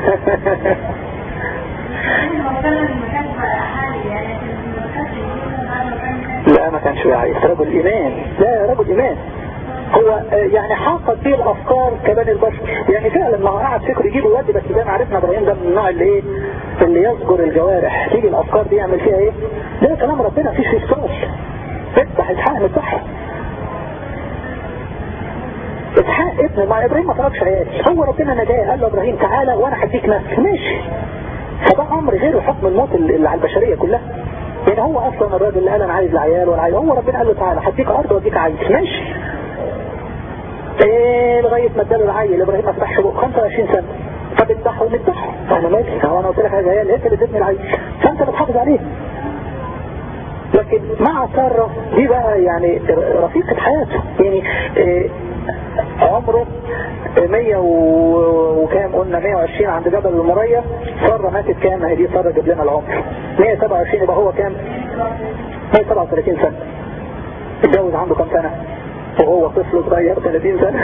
لا ما كانش بيعيط رجل ايمان لا رجل ايمان هو يعني حاقت به الافكار كبني البشر يعني فعلا ما هو قاعد فكر يجيب يودي بس زي ما عرفنا ابراهيم ده من النوع اللي ايه اللي يصبر الجوارح تيجي الافكار دي يعمل فيها ايه ده كلام ربنا فيش فيه استراش افتح اسحاق نفتحها اسحاق ابن ما ابراهيم ما طلبش عيال هو ربنا نجاه قال له ابراهيم تعالى وانا هديك نسل ماشي فده امر غير حكم الموت اللي على البشريه كلها يعني هو اصلا الراجل اللي قال انا عايز العيال ولا عايز هو ربنا قال له تعالى هديك ارض واديك عيل ماشي ايه لغايه ما اداله العيل ابراهيم ما فتحش بقه 25 سنه طب اذبحه ونذبحه انا مالي هو انا قلت لك عايز عيال انت اللي اديتني العيل فانت بتحافظ عليه لكن مع سارة دي بقى يعني رفيقة حياته يعني إيه عمره 100 وكام قلنا 120 عند جبل المرية سارة ماتت كام هي دي سارة جاب لنا العمر 127 يبقى هو كام 137 سنة اتجوز عنده كام سنة وهو طفل صغير 30 سنة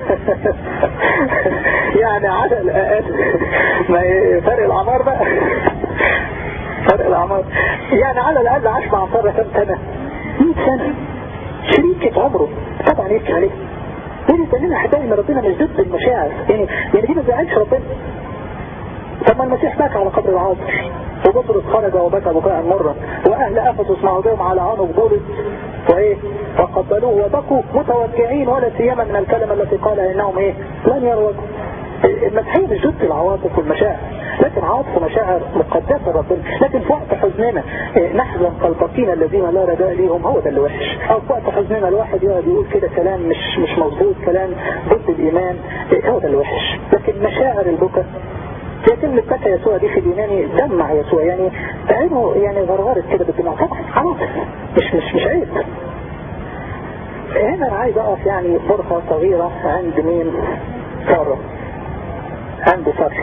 يعني على الأقل ما فرق الأعمار بقى فرق الأعمار يعني على الأقل عاش مع سارة كام سنة 100 سنة شريكة عمره طبعا يبكي عليه دي تقول احبائي ان ربنا مش ضد المشاعر يعني يعني دي ما تزعلش ربنا طب ما المسيح بكى على قبر العاصر وبطرس خرج وبكى بكاء مرا واهل افسس معظمهم على عنق بولس وايه فقبلوه وبكوا متوجعين ولا سيما من الكلمه التي قالها انهم ايه لن يروجوا المسيحيه مش ضد العواطف والمشاعر لكن عواطف ومشاعر مقدسة ربنا لكن في وقت حزننا نحزن كالبقين الذين لا رجاء ليهم هو ده اللي وحش او في وقت حزننا الواحد يقعد يقول كده كلام مش مش مظبوط كلام ضد الايمان هو ده اللي وحش لكن مشاعر البكاء هي كلمة بكى يسوع دي في اليوناني دمع يسوع يعني عينه يعني غرغرت كده بالدموع طبعا عواطف مش مش مش عيب هنا انا عايز اقف يعني فرصة صغيرة عند مين سارة عند سارة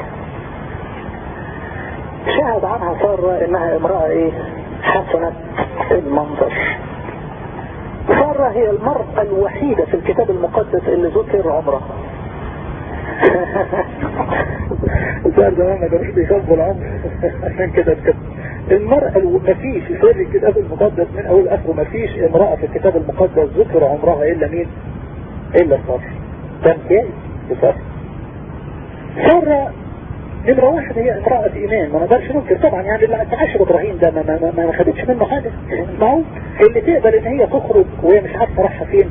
شاهد عنها سارة انها امرأة ايه حسنة المنظر سارة هي المرأة الوحيدة في الكتاب المقدس اللي ذكر عمرها صار زمان ما كانوش بيخبوا العمر عشان كده المرأة مفيش في سر الكتاب المقدس من اول اخره مفيش امرأة في الكتاب المقدس ذكر عمرها الا مين الا سارة كان جاي بسارة سارة نمرة واحد هي امرأة ايمان ما نقدرش ننكر طبعا يعني اللي تعاشر ابراهيم ده ما, ما, ما, ما خدتش منه حاجة ما هو اللي تقبل ان هي تخرج وهي مش عارفة رايحة فين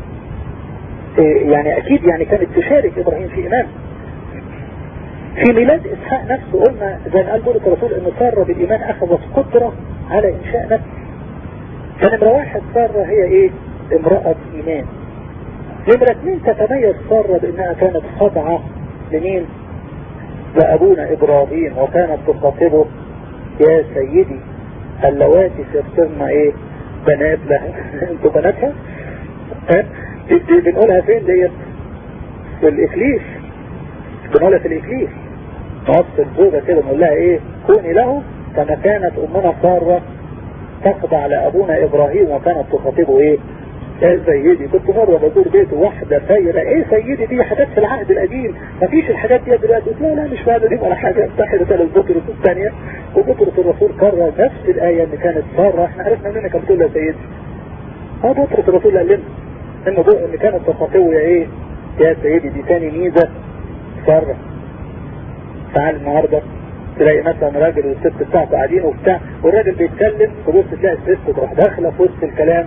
يعني اكيد يعني كانت تشارك ابراهيم في ايمان في ميلاد اسحاق نفسه قلنا زي ما قال بولس الرسول ان سارة بالايمان اخذت قدرة على انشاء نفسه فنمرة واحد سارة هي ايه امرأة ايمان نمرة اثنين تتميز سارة بانها كانت خاضعة لمين لأبونا إبراهيم وكانت تخاطبه يا سيدي اللواتي صرتن ايه بنات لها انتوا بناتها دي بنقولها فين ديت في الإكليس بنقولها في الإكليس نوصل الزوجة كده نقول لها ايه كوني له كما كانت أمنا سارة تخضع لأبونا إبراهيم وكانت تخاطبه ايه يا سيدي كنت مرة بزور بيت واحدة سيدة ايه سيدي دي حاجات في العهد القديم مفيش الحاجات دي دلوقتي قلت لا لا مش فاهمة دي ولا حاجة افتحي رسالة بطرس الثانية وبطرس الرسول كرر نفس الآية اللي كانت سارة احنا عرفنا منها كانت بتقول يا سيدي اه بطرس الرسول قال لنا ان ان كانت تخاطبه يا ايه يا سيدي دي تاني ميزة سارة تعال النهاردة تلاقي مثلا راجل والست بتاعته قاعدين وبتاع والراجل بيتكلم تبص تلاقي الست تروح داخله في وسط الكلام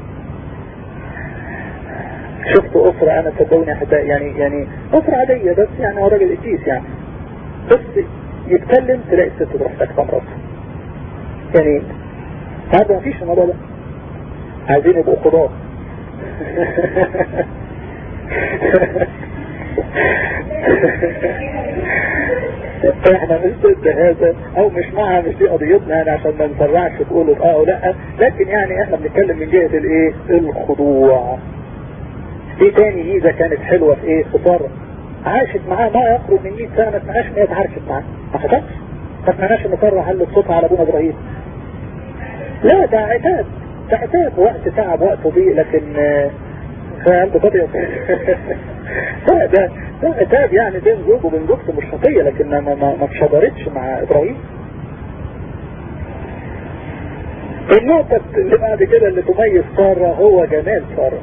شفت أسرة أنا صدقوني أحبائي يعني يعني أسرة عادية بس يعني هو راجل إتيس يعني بس يتكلم تلاقي الست تروح ساكتة مراسها يعني هذا ما فيش الموضوع ده عايزين يبقوا خضار احنا مش ضد هذا او مش معها مش دي قضيتنا يعني عشان ما نسرعش تقولوا اه او لا لكن يعني احنا بنتكلم من جهة الايه الخضوع دي تاني ميزة كانت حلوة في ايه في سارة عاشت معاه ما يقرب من 100 سنة ما سمعناش ان هي اتعاركت معاه ما حصلش ما سمعناش ان سارة علت صوتها على ابونا ابراهيم لا ده عتاب تعتاب وقت تعب وقت ضيق لكن قلبه فاضي ده ده ده عتاب يعني بين زوج وبين زوجته مش خطيه لكن ما ما ما اتشجرتش مع ابراهيم النقطة اللي بعد كده اللي تميز سارة هو جمال سارة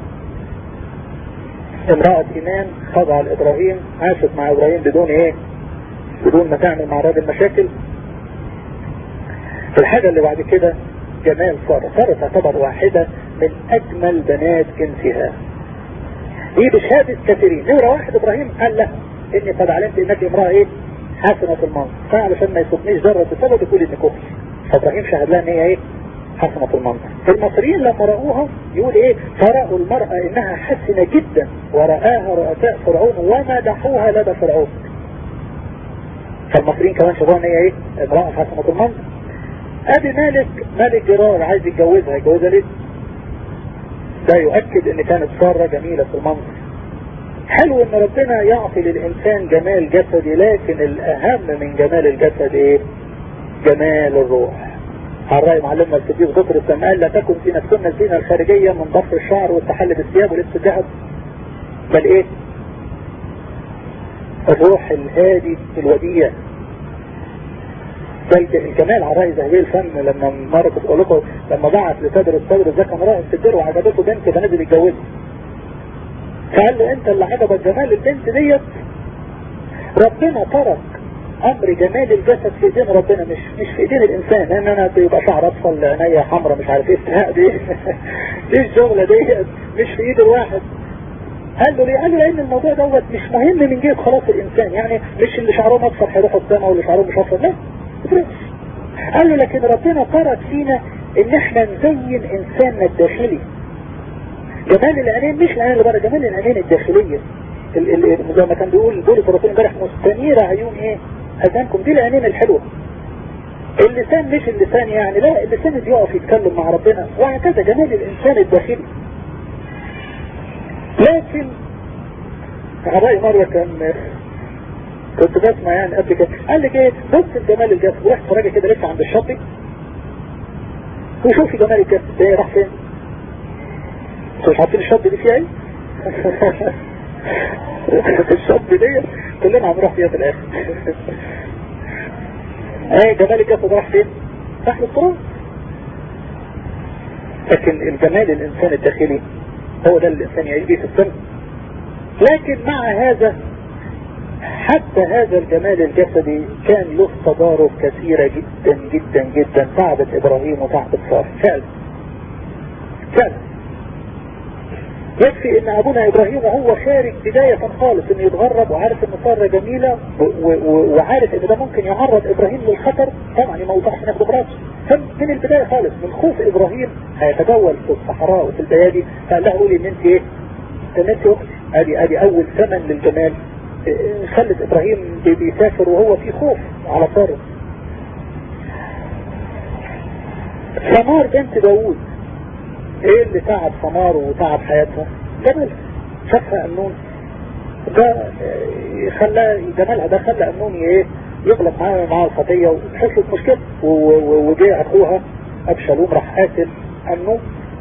امرأة إيمان خضع لإبراهيم عاشت مع إبراهيم بدون إيه بدون ما تعمل مع راجل مشاكل الحاجة اللي بعد كده جمال سارة سارة تعتبر واحدة من أجمل بنات جنسها دي بشهادة كثيرين نمرة واحد إبراهيم قال له إني قد علمت إنك امرأة إيه حسنة المنظر فعلشان ما يصدنيش ذرة بسبب يقول إن كفر فإبراهيم شهد لها إن هي إيه حسنة المنظر المصريين لما رأوها يقول ايه فرأوا المرأة انها حسنة جدا ورآها رؤساء فرعون ومدحوها لدى فرعون فالمصريين كمان شافوها ان هي ايه امرأة حسنة المنظر ادي مالك مالك جرار عايز يتجوزها يتجوزها ليه ده يؤكد ان كانت سارة جميلة في المنظر حلو ان ربنا يعطي للانسان جمال جسدي لكن الاهم من جمال الجسد ايه جمال الروح على رأي معلمنا الصديق بطرس لما قال لا تكن في نفسنا الزينة الخارجية من ضفر الشعر والتحلي بالثياب ولبس الذهب بل ايه الروح الهادي الوديع بل الجمال على رأي زهبيل الفن لما مرة تقول لكم لما بعت لصدر الصدر ده كان رايح في الدير وعجبته بنت فنزل يتجوزها فقال له انت اللي عجبك جمال البنت ديت ربنا ترك امر جمال الجسد في ايدين ربنا مش مش في ايدين الانسان لان انا بيبقى شعر اصفر عينيا حمراء مش عارف ايه دي دي الشغله دي مش في ايد الواحد قال له ليه؟ قال له لان الموضوع دوت مش مهم من جهه خلاص الانسان يعني مش اللي شعرهم اصفر هيروحوا السماء واللي شعرهم مش اصفر لا قال له لكن ربنا ترك فينا ان احنا نزين انساننا الداخلي جمال العينين مش العينين اللي بره جمال العينين الداخليه زي ما كان بيقول بولس الرسول امبارح مستنيرة عيون ايه اذانكم دي العينين الحلوة اللسان مش اللسان يعني لا اللسان اللي يقف يتكلم مع ربنا وهكذا جمال الانسان الداخلي لكن رأي مرة كان كنت بسمع يعني قبل كده قال لك ايه بص الجمال الجسد ورحت راجع كده لسه عند الشاطئ وشوفي جمال الجسد ده راح فين انتوا مش عارفين الشاطئ دي فيها ايه الشاب دي كلنا هنروح فيها في الاخر ايه جمال الجسد راح فين راح للتراب لكن الجمال الانسان الداخلي هو ده اللي الانسان يعيش بيه في السنة لكن مع هذا حتى هذا الجمال الجسدي كان له تضارب كثيرة جدا جدا جدا تعبت ابراهيم وتعبت سارة فعلا فعلا يكفي ان ابونا ابراهيم وهو خارج بداية خالص انه يتغرب وعارف ان سارة جميلة وعارف ان ده ممكن يعرض ابراهيم للخطر طبعا ما يوضحش ناخده براسه فمن البداية خالص من خوف ابراهيم هيتجول في الصحراء وفي البيادي فقال لها قولي ان انت ايه ان انت اختي ادي ادي اول ثمن للجمال خلت ابراهيم بيسافر وهو في خوف على سارة ثمار بنت داوود ايه اللي تعب ثمار وتعب حياتها جمال شافها امنون ده خلى جمالها ده خلى امنون ايه يغلط معاه مع الخطية وحصلت مشكلة وجاء اخوها ابشالوم راح قاتل امنون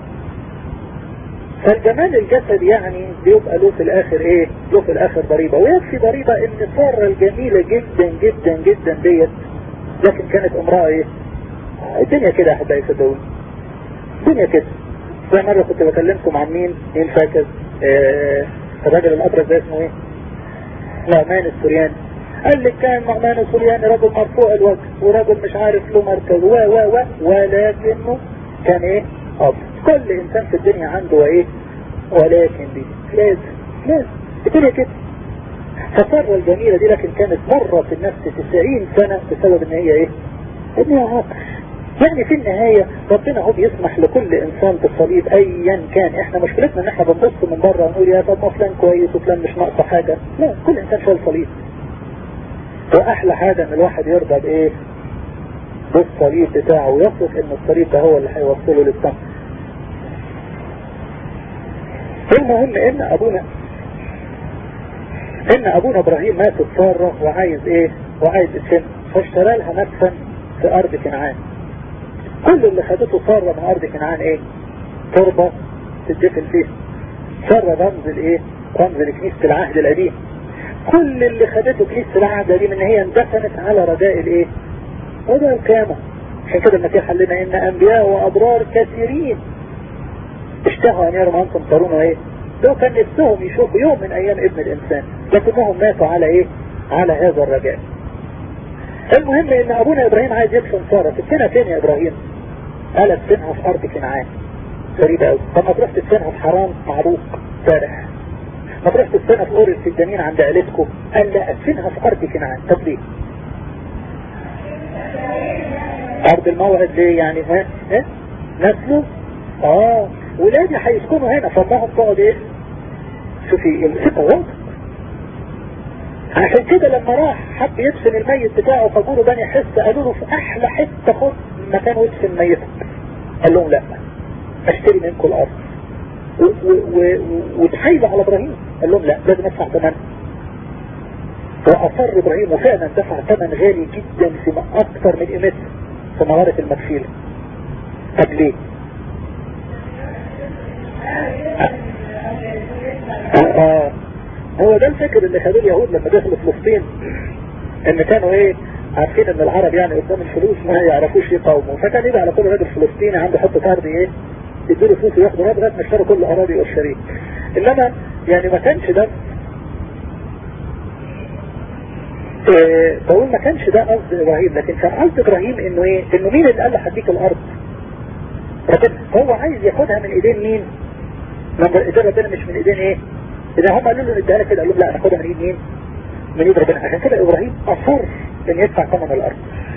فالجمال الجسد يعني بيبقى له في الاخر ايه له في الاخر ضريبة ويكفي ضريبة ان سارة الجميلة جدا جدا جدا ديت لكن كانت امرأة ايه الدنيا كده يا احبائي صدقوني الدنيا كده زي مرة كنت بكلمكم عن مين مين فاكر آه الراجل الابرز ده اسمه ايه نعمان السورياني قال لك كان نعمان السورياني رجل مرفوع الوجه ورجل مش عارف له مركز و و و ولكنه كان ايه اب كل انسان في الدنيا عنده ايه ولكن دي لازم لازم الدنيا كده فالثروة الجميلة دي لكن كانت مرة في النفس 90 سنة بسبب ان هي ايه ان هي عاقش يعني في النهاية ربنا هو بيسمح لكل انسان بالصليب ايا كان احنا مشكلتنا ان احنا بنبص من بره ونقول يا طب ما فلان كويس وفلان مش ناقصه حاجة لا كل انسان شايل صليب واحلى حاجة ان الواحد يرضى بايه بالصليب بتاعه ويصف ان الصليب ده هو اللي هيوصله للسما المهم ان ابونا ان ابونا ابراهيم مات سارة وعايز ايه وعايز اسم فاشترى لها مسكن في ارض كنعان كل اللي خدته سارة من ارض كنعان ايه تربة تدفن فيها صار رمز الايه رمز لكنيسة العهد القديم كل اللي خدته كنيسة العهد القديم ان هي اندفنت على رجاء الايه رجاء القيامة عشان كده المسيح قال لنا ان انبياء وابرار كثيرين اشتهوا ان يروا انتم ترون ايه لو كان نفسهم يشوفوا يوم من ايام ابن الانسان لكنهم ماتوا على ايه على هذا الرجاء المهم ان ابونا ابراهيم عايز يدفن سارة تدفنها فين يا ابراهيم قال ادفنها في ارض كنعان غريبة قوي طب ما تروح تدفنها في حرام معروف سارح ما تروح تدفنها في اورس الجنين عند عيلتكم قال لا ادفنها في ارض كنعان طب ليه ارض الموعد ليه يعني ها ها نسله اه ولادي هيسكنوا هنا فاللهم تقعد ايه شوفي الثقة واضح عشان كده لما راح حب يدفن الميت بتاعه فقولوا بني حس قالوا له في احلى حتة خد مكان يدفن ميتك قال لهم لا اشتري منكم الارض وتحايلوا على ابراهيم قال لهم لا لازم ادفع ثمن واصر ابراهيم وفعلا دفع ثمن غالي جدا في اكثر من قيمته في مغارة المكفيلة طب ليه آه هو ده الفكر اللي خدوه اليهود لما دخلوا فلسطين ان كانوا ايه عارفين ان العرب يعني قدام الفلوس ما يعرفوش يقاوموا فكان يبقى على كل راجل فلسطيني عنده حته ارض ايه يديله فلوس وياخدوا راب لغايه ما يشتروا كل الاراضي والشريك انما يعني ما كانش ده إيه بقول ما كانش ده قصد ابراهيم لكن كان قصد ابراهيم انه ايه انه مين اللي قال له هديك الارض هو عايز ياخدها من ايدين مين من ايدين ربنا مش من ايدين ايه اذا هم قالوا له نديها لك كده قال لهم لا ناخدها من ايد مين من ايد ربنا عشان كده ابراهيم اصر ان يدفع ثمن الارض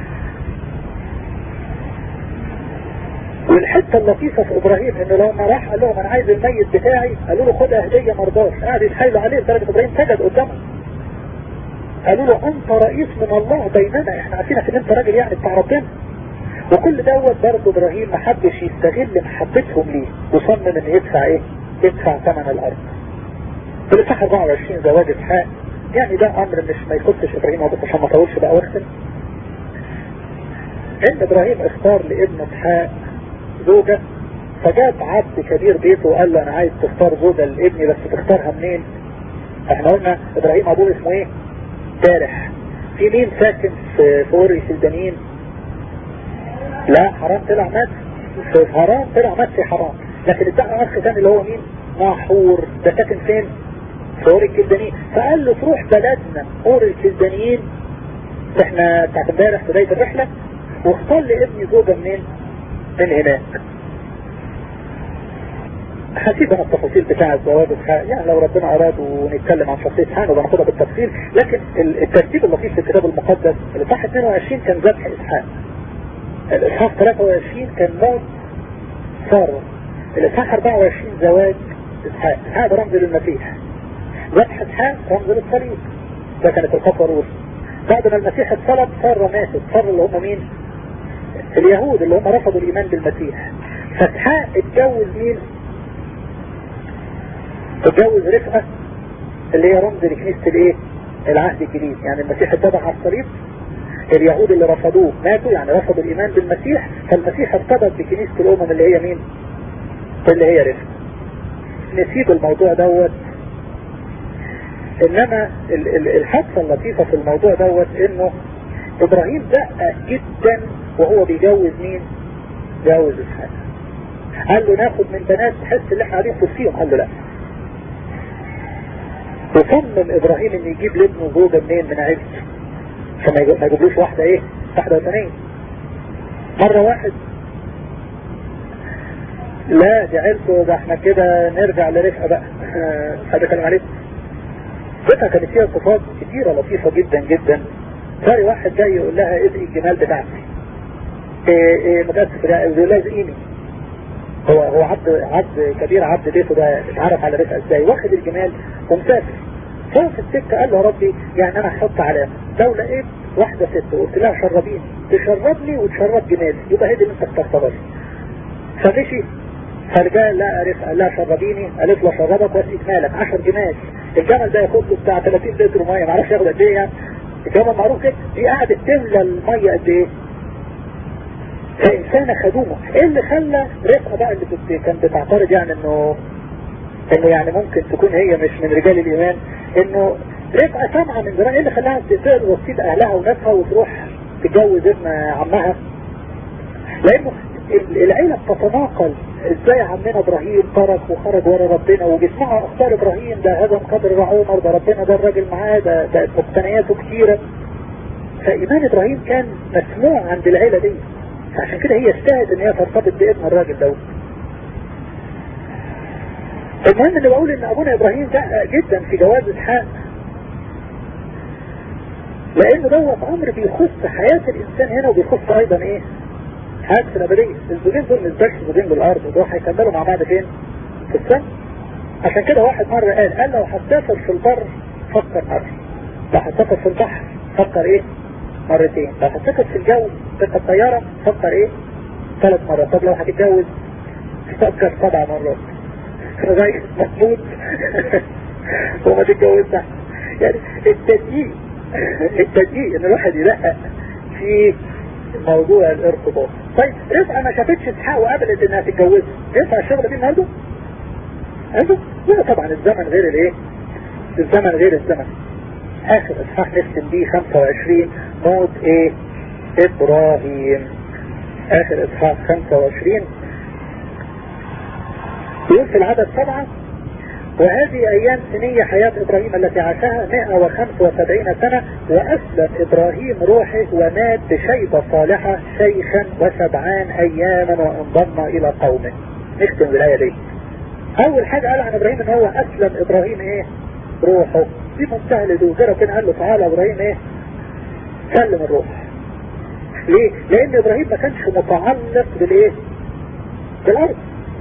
والحته اللطيفه في ابراهيم انه لما راح قال لهم انا عايز الميت بتاعي قالوا له خدها هديه مرضاش قاعد يتحايلوا عليه لدرجه ابراهيم سجد قدامه قالوا له انت رئيس من الله بيننا احنا عارفينك ان انت راجل يعني بتاع ربنا وكل دوت برضه ابراهيم ما حبش يستغل محبتهم ليه وصمم ان يدفع ايه يدفع ثمن الارض في الاصحاح 24 زواج اسحاق يعني ده امر مش ما يخصش ابراهيم هو بس عشان ما اطولش بقى واختم ان ابراهيم اختار لابن اسحاق زوجة فجاب عبد كبير بيته وقال له انا عايز تختار زوجة لابني بس تختارها منين احنا قلنا ابراهيم ابوه اسمه ايه تارح في مين ساكن في فوري سلدانين لا حرام طلع مات في حرام طلع مات في حرام لكن ادعى اخ تاني اللي هو مين ناحور ده ساكن فين في اوري الكلدانيين فقال له تروح بلدنا اوري الكلدانيين احنا بتاعت امبارح بداية الرحلة واختار لابني زوجة منين من هناك هسيب انا التفاصيل بتاع الزواج يعني لو ربنا اراد ونتكلم عن شخصية حان وبناخدها بالتفصيل لكن الترتيب اللطيف في الكتاب المقدس الاصحاح 22 كان ذبح اسحاق الاصحاح 23 كان موت سارة الاصحاح 24 زواج اسحاق اسحاق ده رمز للمسيح ذبح اسحاق رمز للصليب ده كانت الخطوة الأولى بعد ما المسيح اتصلب سارة ماتت سارة اللي هم مين؟ اليهود اللي هم رفضوا الإيمان بالمسيح فاسحاق اتجوز مين؟ اتجوز رفقة اللي هي رمز لكنيسة الايه؟ العهد الجديد يعني المسيح اتبع على الصليب اليهود اللي رفضوه ماتوا يعني رفضوا الإيمان بالمسيح فالمسيح ارتبط بكنيسة الأمم اللي هي مين؟ اللي هي رفقة نسيب الموضوع دوت انما الحادثة اللطيفة في الموضوع دوت انه ابراهيم دقق جدا وهو بيجوز مين جوز اسحاق قال له ناخد من بنات تحس ان احنا قاعدين فيهم قال له لا وصمم ابراهيم ان يجيب لابنه زوجة منين من عيلته عشان ما يجيبلوش واحدة ايه واحدة وثانية مرة واحد لا دي عيلته ده احنا كده نرجع لرفقة بقى هذا كلام عليكم رفقة كانت فيها صفات كتيرة لطيفة جدا جدا تاري واحد جاي يقول لها ادعي الجمال بتاعتي ايه ايه متأسف لا يقول لها ادعيني هو هو عبد عبد كبير عبد بيته ده اتعرف على رفقة ازاي واخد الجمال ومسافر فهو في السكة قال له ربي يعني انا هحط علامة لو لقيت واحدة ست وقلت لها شربيني تشربني وتشرب جمالي يبقى هي دي اللي انت اخترتها فمشي فرجع لا رفقة لا شربيني قالت له شربك واسقيك مالك 10 جمال الجمل ده ياخد له بتاع 30 لتر ميه ما اعرفش ياخد قد ايه يعني الجمل معروف كده دي قعدت تملى الميه قد ايه فإنسانة خدومة ايه اللي خلى رفقة بقى اللي كنت كان بتعترض يعني انه انه يعني ممكن تكون هي مش من رجال الايمان انه رفقة سامعة من زمان ايه اللي خلاها تقدر وسيط اهلها وناسها وتروح تتجوز ابن عمها لانه العيلة بتتناقل ازاي عمنا ابراهيم ترك وخرج ورا ربنا وبيسمعوا اخبار ابراهيم ده هذا قدر عمر ده ربنا ده الراجل معاه ده ده مقتنياته كتيرة فايمان ابراهيم كان مسموع عند العيلة دي عشان كده هي استاهت ان هي ترتبط بابن الراجل دوت المهم اللي بقول ان ابونا ابراهيم دقق جدا في جواز اسحاق لان دوت امر بيخص حياة الانسان هنا وبيخص ايضا ايه حياته الابدية الزوجين دول مش بس زوجين بالارض دول هيكملوا مع بعض فين في السماء عشان كده واحد مرة قال قال لو هتسافر في البر فكر مرة لو هتسافر في البحر فكر ايه مرتين لو هتسافر في الجو تبقى الطيارة فكر ايه ثلاث مرات طب لو هتتجوز فكر سبع مرات لغاية ما تموت وما تتجوزش يعني التدقيق التدقيق ان الواحد يدقق في موضوع الارتباط طيب رفعة ما شافتش اسحاق وقبلت انها تتجوزه ينفع الشغل دي النهارده؟ عنده؟ لا طبعا الزمن غير الايه؟ الزمن غير الزمن اخر اصحاح نختم بيه 25 موت ايه؟ ابراهيم اخر اصحاح 25 يقول في العدد سبعة وهذه أيام سنية حياة إبراهيم التي عاشها 175 سنة وأسلم إبراهيم روحه ومات بشيبة صالحة شيخا وسبعان أياما وانضم إلى قومه نختم بالآية دي أول حاجة قال عن إبراهيم إن هو أسلم إبراهيم إيه روحه دي منتهى الهدوء جرى كده قال له تعالى إبراهيم إيه سلم الروح ليه؟ لأن إبراهيم ما كانش متعلق بالإيه بالأرض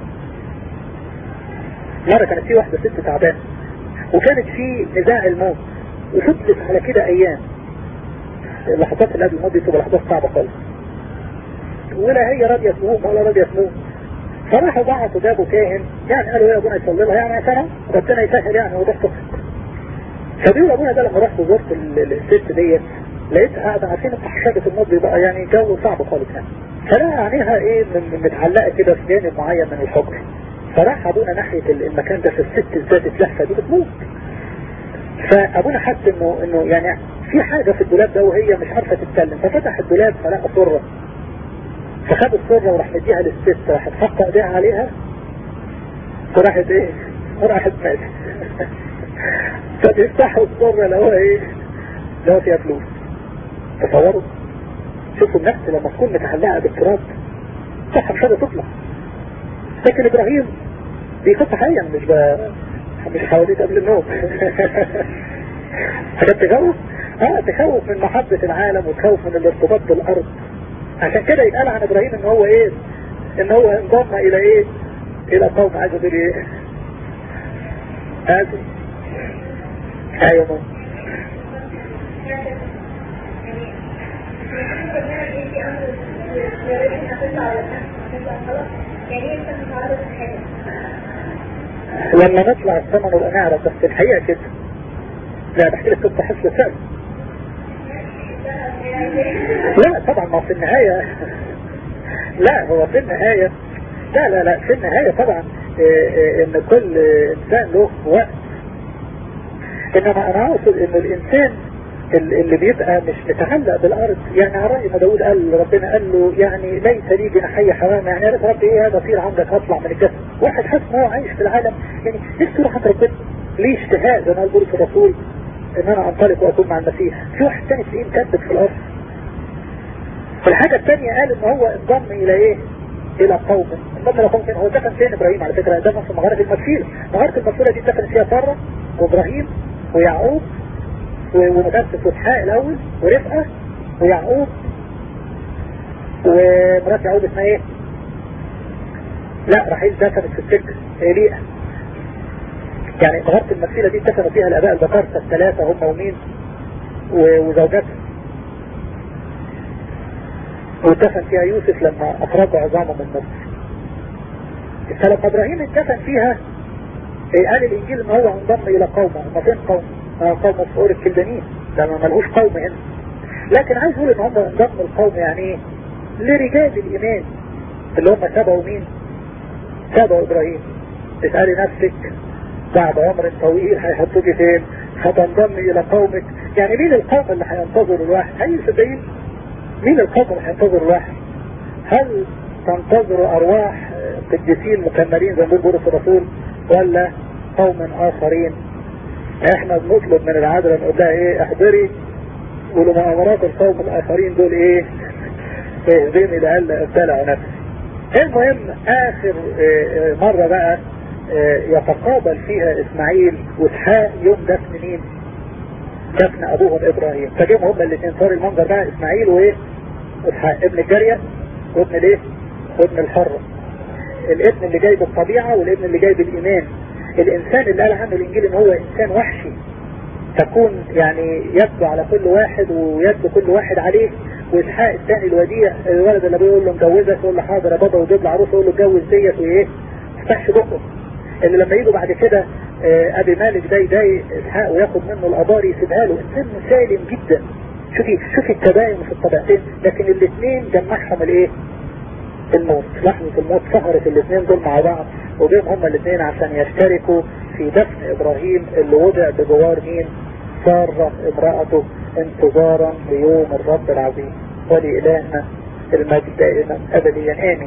مرة كانت في واحدة ست تعبانة وكانت في نزاع الموت وفضلت على كده ايام اللحظات اللي قبل الموت دي تبقى لحظات صعبة خالص ولا هي راضية تموت ولا راضية تموت فراحوا بعتوا جابوا كاهن يعني قالوا يا ابونا يصلي لها يعني عشان ربنا يسهل يعني وضح تخرج فبيقول ابونا ده لما رحت زرت الست ديت لقيتها قاعدة عارفين انت حشابة الموت بيبقى يعني جو صعب خالص يعني فلا عينيها ايه متعلقة كده في جانب معين من الحجر فراح ابونا ناحية المكان ده في الست ذات اللحفة دي بتموت فابونا حس انه انه يعني في حاجة في الدولاب ده وهي مش عارفة تتكلم ففتح الدولاب فلقى صرة فخد الصرة وراح مديها للست راحت حط ايديها عليها وراحت ايه وراحت ماتت فبيفتحوا الصرة لو ايه لو فيها فلوس تصوروا شوفوا النفس لما تكون متعلقة بالتراب صح مش قادرة تطلع لكن ابراهيم بيخط حقيقة مش ب... مش حواليك قبل النوم حاجات تخوف اه تخوف من محبة العالم وتخوف من الارتباط بالارض عشان كده يتقال عن ابراهيم ان هو ايه ان هو انضم الى ايه الى قوم عايز اقول ايه اسف ايوه لما نطلع السما نبقى نعرف بس الحقيقة كده لا بحكي لك قصة حسن فعلا لا طبعا ما في النهاية لا هو في النهاية لا لا لا في النهاية طبعا ان كل انسان له وقت انما انا اقصد ان الانسان اللي بيبقى مش متعلق بالارض يعني على رأي ما داود قال ربنا قال له يعني ليس لي جناحي حرام يعني يا رب ايه هذا طير عندك اطلع من الجسد واحد حاسس ان هو عايش في العالم يعني نفسه يروح عند ربنا ليه اشتهاء زي ما قال بولس الرسول ان انا انطلق واكون مع المسيح في واحد تاني تلاقيه مكتب في الارض والحاجة الثانية قال ان هو انضم الى ايه الى قوم انضم الى قوم هو دفن فين ابراهيم على فكرة دفن في مغارة المسيرة مغارة المسيرة دي دفن فيها سارة وابراهيم ويعقوب ومدرسة واسحاق الاول ورفقة ويعقوب ومرات يعقوب اسمها ايه لا رحيل دفنت في السجن ليئة يعني مغارة المسيرة دي دفنوا فيها الاباء البكارسة الثلاثة هم ومين وزوجاتهم ودفن فيها يوسف لما أخرجوا عظامه من مصر فلما إبراهيم اتدفن فيها قال الإنجيل إن هو انضم إلى قومه ما فين قوم قوم صور الكلدانيين لما ملهوش قوم هنا لكن عايز يقول إن هم انضم القوم يعني إيه لرجال الايمان اللي هم تبعوا مين تبعوا ابراهيم اسألي نفسك بعد عمر طويل هيحطوك فين هتنضم الى قومك يعني مين القوم اللي هينتظر الواحد هي صدقين مين القوم اللي هينتظر الواحد هل تنتظر ارواح قديسين مكملين زي ما بيقول بولس الرسول ولا قوم اخرين احنا بنطلب من العذراء نقول لها ايه احضري ولمؤامرات القوم الاخرين دول ايه اهدني لألا ابتلع نفسي المهم اخر مرة بقى يتقابل فيها اسماعيل واسحاق يوم دفن مين دفن ابوهم ابراهيم فجيهم هما الاثنين صار المنظر بقى اسماعيل وايه اسحاق ابن الجارية وابن الايه وابن الحرة الابن اللي جاي بالطبيعة والابن اللي جاي بالايمان الانسان اللي قال عنه الانجيل ان هو انسان وحشي تكون يعني يبدو على كل واحد ويبدو كل واحد عليه واسحاق الثاني الوديع الولد اللي بيقول له مجوزك يقول له حاضر يا بابا وجيب له عروسه يقول له اتجوز ديت وايه ما تفتحش بقه اللي لما يجوا بعد كده ابي مالك ده يضايق اسحاق وياخد منه الابار يسيبها له انسان مسالم جدا شوفي شوفي التباين في الطبقتين لكن الاثنين جمعهم الايه الموت لحظة الموت سهرت الاثنين دول مع بعض وجيهم هما الاثنين عشان يشتركوا في دفن ابراهيم اللي وضع بجوار مين سارة امرأته انتظارا ليوم الرب العظيم ولإلهنا المجد دائما ابديا امين